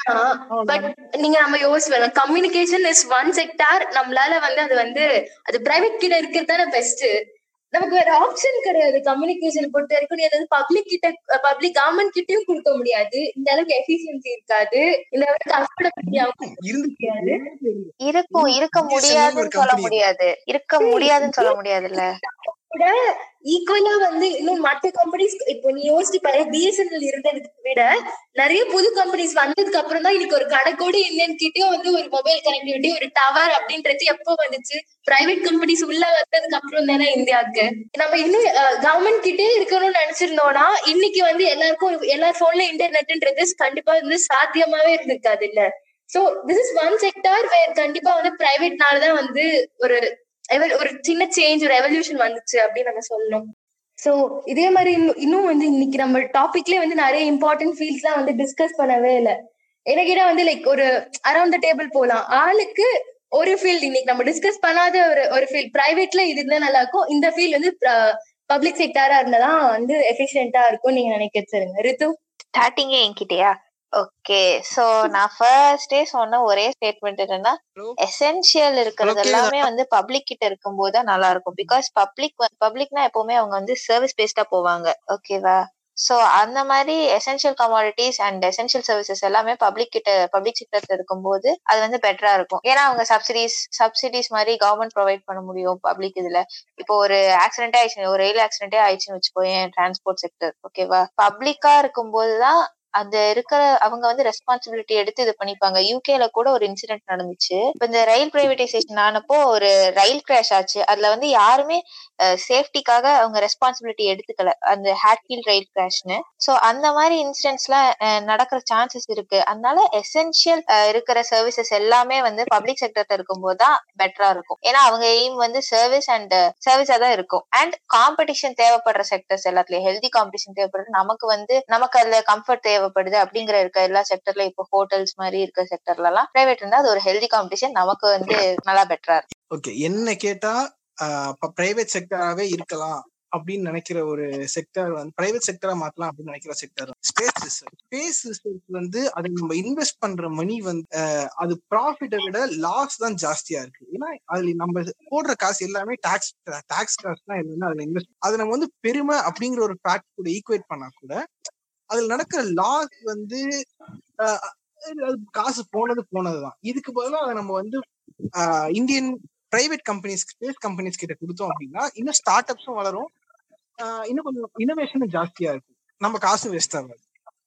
பட் நீங்க நம்ம யோசிச்சு கம்யூனிகேஷன் இஸ் ஒன் செக்டார் நம்மளால வந்து அது வந்து அது பிரைவேட் கிட்ட இருக்கிறது தானே பெஸ்ட் நமக்கு வேற ஆப்ஷன் கிடையாது கம்யூனிகேஷன் பொறுத்த வரைக்கும் நீ அதாவது பப்ளிக் கிட்ட பப்ளிக் கவர்மெண்ட் கிட்டயும் கொடுக்க முடியாது இந்த அளவுக்கு எஃபிஷியன்சி இருக்காது இந்த அளவுக்கு அஃபோர்டபிலிட்டி இருந்து முடியாது இருக்கும் இருக்க BSNL ஒரு முடியாதுன்னு சொல்ல company. முடியாது இருக்க முடியாதுன்னு சொல்ல முடியாதுல்ல விட ஈக்குவலா வந்து இன்னும் மத்த கம்பெனிஸ் இப்போ நீ யோசிச்சு பாரு பிஎஸ்என்எல் இருந்ததுக்கு விட நிறைய புது கம்பெனிஸ் வந்ததுக்கு அப்புறம் தான் இன்னைக்கு ஒரு கடைக்கோடி இந்தியன் கிட்டயும் வந்து ஒரு மொபைல் கனெக்டிவிட்டி ஒரு டவர் அப்படின்றது எப்போ வந்துச்சு பிரைவேட் கம்பெனிஸ் உள்ள வந்ததுக்கு அப்புறம் தானே இந்தியாவுக்கு நம்ம இன்னும் கவர்மெண்ட் கிட்டே இருக்கணும்னு நினைச்சிருந்தோம்னா இன்னைக்கு வந்து எல்லாருக்கும் எல்லார் போன்ல இன்டர்நெட்ன்றது கண்டிப்பா வந்து சாத்தியமாவே இருந்திருக்காது இல்ல so this is one sector where கண்டிப்பா வந்து பிரைவேட்னால தான் வந்து ஒரு எவல்- ஒரு சின்ன சேஞ்ச் ஒரு எவல்யூஷன் வந்துச்சு அப்படின்னு நம்ம சொல்லணும் சோ இதே மாதிரி இன்னும் இன்னும் வந்து இன்னைக்கு நம்ம டாபிக்லயே வந்து நிறைய இம்பார்ட்டன்ட் ஃபீல்ட்ஸ் எல்லாம் வந்து டிஸ்கஸ் பண்ணவே இல்ல எனக்கு கேட்டா வந்து லைக் ஒரு அரௌண்ட் த டேபிள் போலாம் ஆளுக்கு ஒரு ஃபீல்ட் இன்னைக்கு நம்ம டிஸ்கஸ் பண்ணாத ஒரு ஒரு ஃபீல்ட் பிரைவேட்ல இது இருந்தா நல்லா இருக்கும் இந்த ஃபீல்ட் வந்து பப்ளிக் செக்டாரா இருந்தாதான் வந்து எஃபிஷியன்டா இருக்கும் நீங்க நினைக்கிறீங்க ரித்து ஸ்டார்டிங்கே என்கிட்டயா ஓகே சோ நான் ஃபர்ஸ்டே சொன்ன ஒரே ஸ்டேட்மெண்ட் என்னன்னா Hello? எசென்சியல் இருக்கிறது Okay, எல்லாமே வந்து பப்ளிக் கிட்ட இருக்கும்போது தான் நல்லா இருக்கும் பிகாஸ் பப்ளிக் பப்ளிக்னா எப்பவுமே அவங்க வந்து சர்வீஸ் பேஸ்டா போவாங்க ஓகேவா சோ அந்த மாதிரி essential commodities and essential services எல்லாமே பப்ளிக் கிட்ட பப்ளிக் செக்டர்ல இருக்கும்போது அது வந்து பெட்டரா இருக்கும் ஏன்னா அவங்க சப்சிடிஸ் சப்சிடிஸ் மாதிரி கவர்மெண்ட் ப்ரொவைட் பண்ண முடியும் பப்ளிக் இதுல இப்போ ஒரு ஆக்சிடென்டே ஆயிடுச்சு ஒரு ரயில் ஆக்சிடென்டே ஆயிடுச்சுன்னு வச்சுக்கோயேன் டிரான்ஸ்போர்ட் செக்டர் ஓகேவா பப்ளிக்கா இருக்கும்போதுதான் அந்த இருக்கிற அவங்க வந்து ரெஸ்பான்சிபிலிட்டி எடுத்து இது பண்ணிப்பாங்க யூகேல கூட ஒரு இன்சிடென்ட் நடந்துச்சு இப்ப இந்த ரயில் பிரைவேடைசேஷன் ஆனப்போ ஒரு ரயில் கிராஷ் ஆச்சு அதுல வந்து யாருமே சேஃப்டிக்காக அவங்க ரெஸ்பான்சிபிலிட்டி எடுத்துக்கல அந்த ஹேட்ஃபீல்ட் ரயில் கிராஷ்னு சோ அந்த மாதிரி இன்சிடென்ட்ஸ்லாம் நடக்கிற சான்சஸ் இருக்கு அதனால எசென்சியல் இருக்கிற சர்வீசஸ் எல்லாமே வந்து பப்ளிக் செக்டர்ல இருக்கும்போது தான் பெட்டரா இருக்கும் ஏன்னா அவங்க எய்ம் வந்து சர்வீஸ் அண்ட் சர்வீஸா தான் இருக்கும் அண்ட் காம்படிஷன் தேவைப்படுற செக்டர்ஸ் எல்லாத்துலயும் ஹெல்தி காம்படிஷன் தேவைப்படுறது நமக்கு வந்து நமக்கு அதுல கம்ஃபர்ட் தேவைப்படுது அப்படிங்கிற இருக்க எல்லா செக்டர்ல இப்போ ஹோட்டல்ஸ் மாதிரி இருக்க செக்டர்ல எல்லாம் பிரைவேட் இருந்தா அது ஒரு ஹெல்தி காம்படிஷன் நமக்கு வந்து நல்லா பெட்டரா இருக்கும் ஓகே என்ன கேட்டா பிரைவேட் செக்டராவே இருக்கலாம் அப்படின்னு நினைக்கிற ஒரு செக்டர் வந்து பிரைவேட் செக்டரா மாத்தலாம் அப்படின்னு நினைக்கிற sector space research space research வந்து அது நம்ம இன்வெஸ்ட் பண்ற மணி வந்து அஹ், அது ப்ராஃபிட்டை விட லாஸ் தான் ஜாஸ்தியா இருக்கு ஏன்னா அதுல நம்ம போடுற காசு எல்லாமே டாக்ஸ் டாக்ஸ் காசு தான் எல்லாமே அதுல இன்வெஸ்ட் அது நம்ம வந்து பெருமை அப்படிங்கிற ஒரு ஃபேக்ட் கூட ஈக்குவேட் பண்ணா கூட அதுல நடக்கிற லாஸ் வந்து அஹ், அது காசு போனது போனதுதான் இதுக்கு பதிலா அதை நம்ம வந்து ah Indian private companies space companies கிட்ட கொடுத்தோம் அப்படின்னா இன்னும் ஸ்டார்ட் அப்ஸும் வளரும் ஆஹ் இன்னும் கொஞ்சம் இனோவேஷனும் ஜாஸ்தியா இருக்கும் நம்ம காசு வேஸ்ட் ஆகாது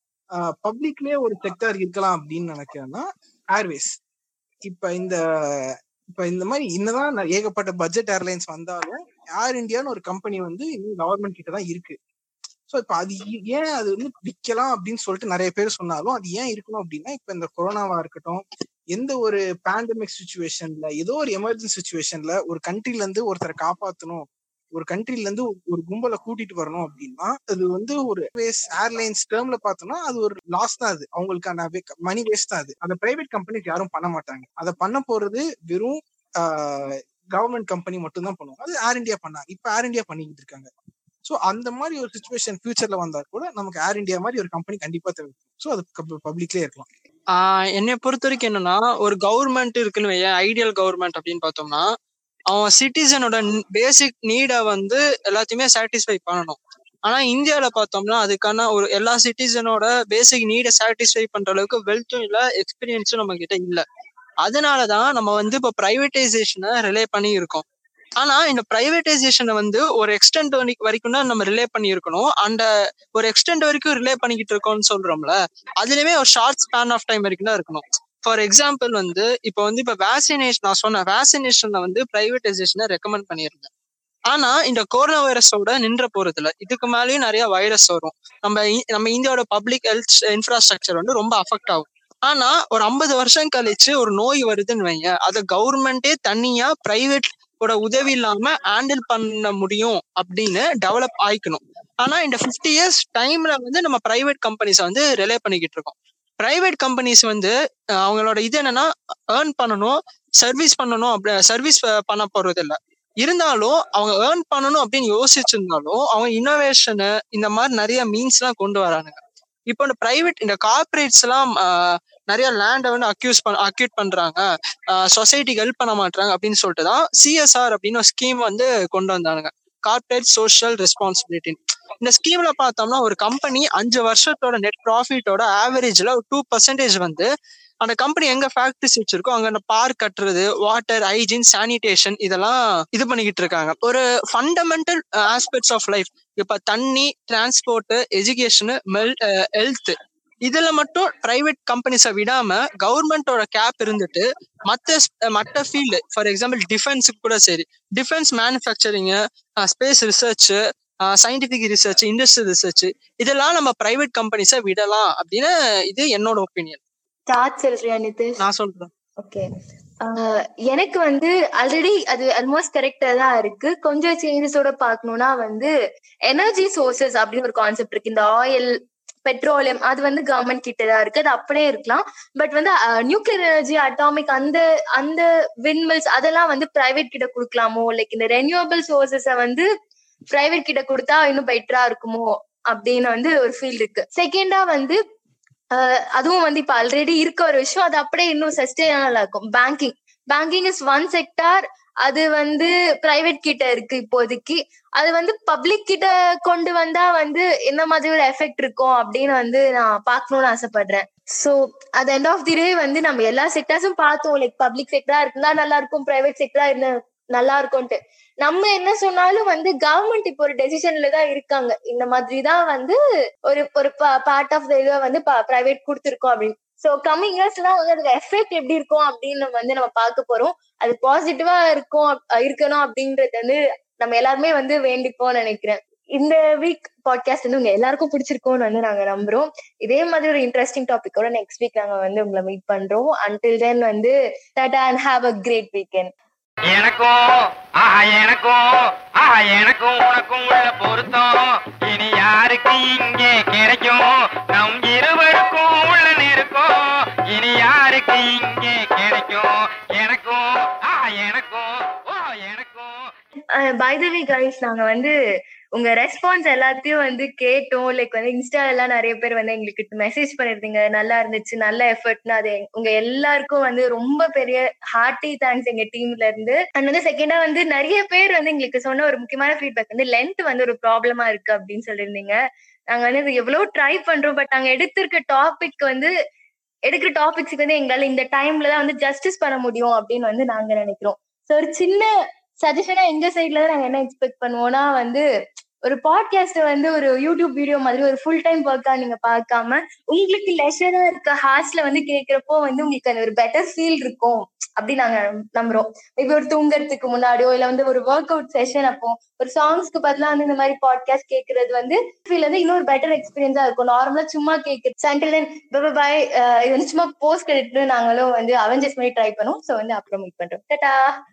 பப்ளிக்லயே ஒரு செக்டர் இருக்கலாம் அப்படின்னு நினைக்கிறேன்னா ஏர்வேஸ் இப்ப இந்த இப்ப இந்த மாதிரி என்னதான் ந- ஏகப்பட்ட பட்ஜெட் ஏர்லைன்ஸ் வந்தாலும் ஏர் இந்தியான்னு ஒரு கம்பெனி வந்து இன்னும் கவர்மெண்ட் கிட்ட தான் இருக்கு ஸோ இப்ப அது ஏ- ஏன் அது வந்து விற்கலாம் அப்படின்னு சொல்லிட்டு நிறைய பேர் சொன்னாலும் அது ஏன் இருக்கணும் அப்படின்னா இப்ப இந்த கொரோனாவா இருக்கட்டும் எந்த ஒரு பேண்டமிக் சுச்சுவேஷன்ல ஏதோ ஒரு எமர்ஜென்சி சுச்சுவேஷன்ல ஒரு கண்ட்ரில இருந்து ஒருத்தரை காப்பாத்தணும் ஒரு கண்ட்ரில இருந்து ஒரு- ஒரு கும்பலை கூட்டிட்டு வரணும் அப்படின்னா அது வந்து ஒரு ஏர்லைன்ஸ் டேர்ம்ல பார்த்தோம்னா அது ஒரு லாஸ் தான் அது அவங்களுக்கான மணி வேஸ்ட் தான் அது அதை பிரைவேட் கம்பெனிஸ் யாரும் பண்ண மாட்டாங்க அதை பண்ண போறது வெறும் கவர்மெண்ட் கம்பெனி மட்டும் தான் பண்ணுவாங்க அது ஏர் இந்தியா பண்ணாங்க இப்ப ஏர் இந்தியா பண்ணிக்கிட்டு இருக்காங்க ஸோ அந்த மாதிரி ஒரு சுச்சுவேஷன் ஃபியூச்சர்ல வந்தா கூட நமக்கு ஏர் இந்தியா மாதிரி ஒரு கம்பெனி கண்டிப்பா தேவை ஸோ அது பப்ளிக்லேயே இருக்கலாம் ஆஹ் என்னை பொறுத்த வரைக்கும் என்னன்னா ஒரு கவர்மெண்ட் இருக்குன்னு வையேன் ஐடியல் கவர்மெண்ட் அப்படின்னு பார்த்தோம்னா அவன் சிட்டிசனோட பேசிக் நீடை வந்து எல்லாத்தையுமே சாட்டிஸ்ஃபை பண்ணணும் ஆனா இந்தியால பார்த்தோம்னா அதுக்கான ஒரு எல்லா சிட்டிசனோட பேசிக் நீடை சாட்டிஸ்ஃபை பண்ற அளவுக்கு வெல்த்தும் இல்ல எக்ஸ்பீரியன்ஸும் நம்ம கிட்ட இல்ல அதனாலதான் நம்ம வந்து இப்போ பிரைவேட்டைசேஷனை ரிலே பண்ணி இருக்கோம் ஆனா இந்த பிரைவேட்டைசேஷனை வந்து ஒரு எக்ஸ்டென்ட் வரைக்கும் தான் நம்ம ரிலே பண்ணி இருக்கணும் அந்த ஒரு எக்ஸ்டென்ட் வரைக்கும் ரிலே பண்ணிக்கிட்டு இருக்கோம்னு சொல்றோம்ல அதுலயுமே ஒரு ஷார்ட் ஸ்பேன் ஆஃப் டைம் வரைக்கும் தான் இருக்கணும் ஃபார் எக்ஸாம்பிள் வந்து இப்போ வந்து இப்போ வேக்சினேஷன் நான் சொன்ன வேக்சினேஷன்ல வந்து பிரைவேட்டைசேஷனை ரெக்கமெண்ட் பண்ணியிருந்தேன் ஆனா இந்த கொரோனா வைரஸோட நின்ற போறது இல்ல இதுக்கு மேலேயும் நிறைய வைரஸ் வரும் நம்ம இ- நம்ம இந்தியாவோட பப்ளிக் ஹெல்த் இன்ஃப்ராஸ்ட்ரக்சர் வந்து ரொம்ப அஃபெக்ட் ஆகும் ஆனா ஒரு ஐம்பது வருஷம் கழிச்சு ஒரு நோய் வருதுன்னு வைங்க அதை கவர்மெண்டே தனியா பிரைவேட் ஓட உதவி இல்லாம ஹேண்டில் பண்ண முடியும் அப்படின்னு டெவலப் ஆயிக்கணும் ஆனா இந்த ஃபிஃப்டி இயர்ஸ் டைம்ல வந்து நம்ம பிரைவேட் கம்பெனிஸ் வந்து ரிலே பண்ணிக்கிட்டு இருக்கோம் பிரைவேட் கம்பெனிஸ் வந்து அஹ், அவங்களோட இது என்னன்னா ஏர்ன் பண்ணணும் சர்வீஸ் பண்ணணும் அப்படி சர்வீஸ் பண்ண போறது இல்ல இருந்தாலும் அவங்க ஏர்ன் பண்ணணும் அப்படின்னு யோசிச்சிருந்தாலும் அவங்க இன்னோவேஷனு இந்த மாதிரி நிறைய மீன்ஸ் எல்லாம் கொண்டு வரானுங்க இப்போ இந்த பிரைவேட் இந்த கார்பரேட்ஸ் எல்லாம் ஆஹ், நிறைய லேண்டை வந்து அக்யூஸ் பண்ண அக்யூட் பண்றாங்க சொசைட்டிக்கு ஹெல்ப் பண்ண மாட்டாங்க அப்படின்னு சொல்லிட்டு தான் சிஎஸ்ஆர் அப்படின்னு ஒரு ஸ்கீம் வந்து கொண்டு வந்தானுங்க கார்பரேட் சோஷியல் ரெஸ்பான்சிபிலிட்டி இந்த ஸ்கீம்ல பார்த்தோம்னா ஒரு கம்பெனி அஞ்சு வருஷத்தோட நெட் ப்ராஃபிட்டோட ஆவரேஜ்ல ஒரு டூ பர்சன்டேஜ் வந்து அந்த கம்பெனி எங்க ஃபேக்டரிஸ் வச்சிருக்கோ அங்க அந்த பார்க் கட்டுறது வாட்டர் ஹைஜீன் சானிடேஷன் இதெல்லாம் இது பண்ணிக்கிட்டு இருக்காங்க ஒரு ஃபண்டமெண்டல் ஆஸ்பெக்ட்ஸ் ஆஃப் லைஃப் இப்ப தண்ணி டிரான்ஸ்போர்ட் எஜுகேஷன் ஹெல்த் இதுல மட்டும் பிரைவேட் கம்பெனிஸை விடாம கவர்மெண்டோட கேப் இருந்துட்டு மத்த ஸ்- மத்த ஃபீல்டு ஃபார் எக்ஸாம்பிள் டிஃபென்ஸுக்கு கூட சரி defence manufacturing space research scientific research industrial research இதெல்லாம் நம்ம பிரைவேட் கம்பெனிஸை விடலாம் அப்படின்னு இது என்னோட ஒப்பீனியன் ஸ்டார்ட் சொல்றியா நிதிஷ் நான் சொல்றேன் ஓகே எனக்கு வந்து ஆல்ரெடி அது ஆல்மோஸ்ட் கரெக்டா தான் இருக்கு கொஞ்சம் சேஞ்சஸோட பார்க்கணும்னா வந்து எனர்ஜி சோர்சஸ் அப்படின்னு ஒரு கான்செப்ட் இருக்கு இந்த ஆயில் பெட்ரோலியம் அது வந்து கவர்மெண்ட் கிட்ட தான் இருக்கு அது அப்படியே இருக்கலாம் பட் வந்து நியூக்ளியர் எனர்ஜி அட்டாமிக் அந்த அந்த விண்மில்ஸ் அதெல்லாம் வந்து பிரைவேட் கிட்ட கொடுக்கலாமோ லைக் இந்த ரெனியூவபிள் சோர்சஸ வந்து பிரைவேட் கிட்ட கொடுத்தா இன்னும் பெட்டரா இருக்குமோ அப்படின்னு வந்து ஒரு ஃபீல் இருக்கு செகண்டா வந்து அஹ் அதுவும் வந்து இப்ப ஆல்ரெடி இருக்க ஒரு விஷயம் அது அப்படியே இன்னும் சஸ்டைனபிளா இருக்கும் banking banking is one sector அது வந்து பிரைவேட் கிட்ட இருக்கு இப்போதைக்கு அது வந்து பப்ளிக் கிட்ட கொண்டு வந்தா வந்து என்ன மாதிரி ஒரு எஃபெக்ட் இருக்கும் அப்படின்னு வந்து நான் பார்க்கணும்னு ஆசைப்படுறேன் so at the end of the day வந்து நம்ம எல்லா செக்டர்ஸும் பார்த்தோம் லைக் பப்ளிக் செக்டரா இருந்தா நல்லா இருக்கும் பிரைவேட் செக்டரா இருந்தா நல்லா இருக்கும்ட்டு நம்ம என்ன சொன்னாலும் வந்து கவர்மெண்ட் இப்போ ஒரு டெசிஷன்ல தான் இருக்காங்க இந்த மாதிரி தான் வந்து ஒரு ஒரு பார்ட் ஆஃப் த இதை வந்து பிரைவேட் கொடுத்துருக்கோம் அப்படின்னு சோ கம்மிங் இயர்ஸ்லாம் வந்து அதுக்கு எஃபெக்ட் எப்படி இருக்கும் அப்படின்னு நம்ம வந்து நம்ம பார்க்க போறோம் அது பாசிட்டிவா இருக்கும் அப்- இருக்கணும் அப்படின்றது வந்து நம்ம எல்லாருமே வந்து வேண்டிப்போம்னு நினைக்கிறேன் இந்த வீக் பாட்காஸ்ட் வந்து உங்க எல்லாருக்கும் பிடிச்சிருக்கும்னு வந்து நாங்க நம்புறோம் இதே மாதிரி ஒரு இன்ட்ரெஸ்டிங் டாபிக்கோட நெக்ஸ்ட் வீக் நாங்க வந்து உங்களை மீட் பண்றோம் அன்டில் தென் வந்து tata and have a great weekend எனக்கும் ஆஹா எனக்கும் ஆஹா எனக்கும் உனக்கும் உள்ள பொருத்தம் இனி யாருக்கு இங்கே கிடைக்கும் நம் இருவருக்கும் உள்ள நெருக்கம் இனி யாருக்கு இங்கே கிடைக்கும் எனக்கும் ஆஹா எனக்கும் ஓ எனக்கும் பை த வே கைஸ் நாங்க வந்து உங்க ரெஸ்பான்ஸ் எல்லாத்தையும் வந்து கேட்டோம் லைக் வந்து இன்ஸ்டா எல்லாம் நிறைய பேர் வந்து எங்களுக்கு மெசேஜ் பண்ணிருந்தீங்க நல்லா இருந்துச்சு நல்ல எஃபர்ட்னு அது எங்க- உங்க எல்லாருக்கும் வந்து ரொம்ப பெரிய ஹார்ட்டி தேங்க்ஸ் எங்க டீம்ல இருந்து அண்ட் வந்து செகண்டா வந்து நிறைய பேர் வந்து எங்களுக்கு சொன்ன ஒரு முக்கியமான ஃபீட்பேக் வந்து லென்த் வந்து ஒரு ப்ராப்ளமா இருக்கு அப்படின்னு சொல்லியிருந்தீங்க நாங்க வந்து இது எவ்வளவு ட்ரை பண்றோம் பட் நாங்க எடுத்திருக்க டாபிக் வந்து எடுக்கிற டாபிக்ஸ்க்கு வந்து எங்களால இந்த டைம்ல தான் வந்து ஜஸ்டிஸ் பண்ண முடியும் அப்படின்னு வந்து நாங்க நினைக்கிறோம் ஸோ ஒரு சின்ன சஜஷனா எங்க சைட்ல தான் நாங்க என்ன எக்ஸ்பெக்ட் பண்ணுவோம்னா வந்து ஒரு பாட்காஸ்ட் வந்து ஒரு யூடியூப் வீடியோ மாதிரி ஒரு ஃபுல் டைம் ஒர்க்கா நீங்க பார்க்காம உங்களுக்கு லெஷரா இருக்க ஹார்ஸ்ல வந்து கேக்குறப்போ வந்து உங்களுக்கு அந்த ஒரு பெட்டர் ஃபீல் இருக்கும் அப்படி நாங்க நம்புறோம் மேபி ஒரு தூங்குறதுக்கு முன்னாடியோ இல்ல வந்து ஒரு ஒர்க் அவுட் செஷன் அப்போ ஒரு சாங்ஸ்க்கு பதிலா வந்து இந்த மாதிரி பாட்காஸ்ட் கேக்குறது வந்து ஃபீல் வந்து இன்னொரு பெட்டர் எக்ஸ்பீரியன்ஸா இருக்கும் நார்மலா சும்மா கேக்குறது சென்டர் பாய் இது வந்து சும்மா போஸ்ட் கிரெடிட்னு நாங்களும் வந்து அவெஞ்சர்ஸ் மாதிரி ட்ரை பண்ணோம் சோ வந்து அப்புறம் மீட் பண்றோம் டாடா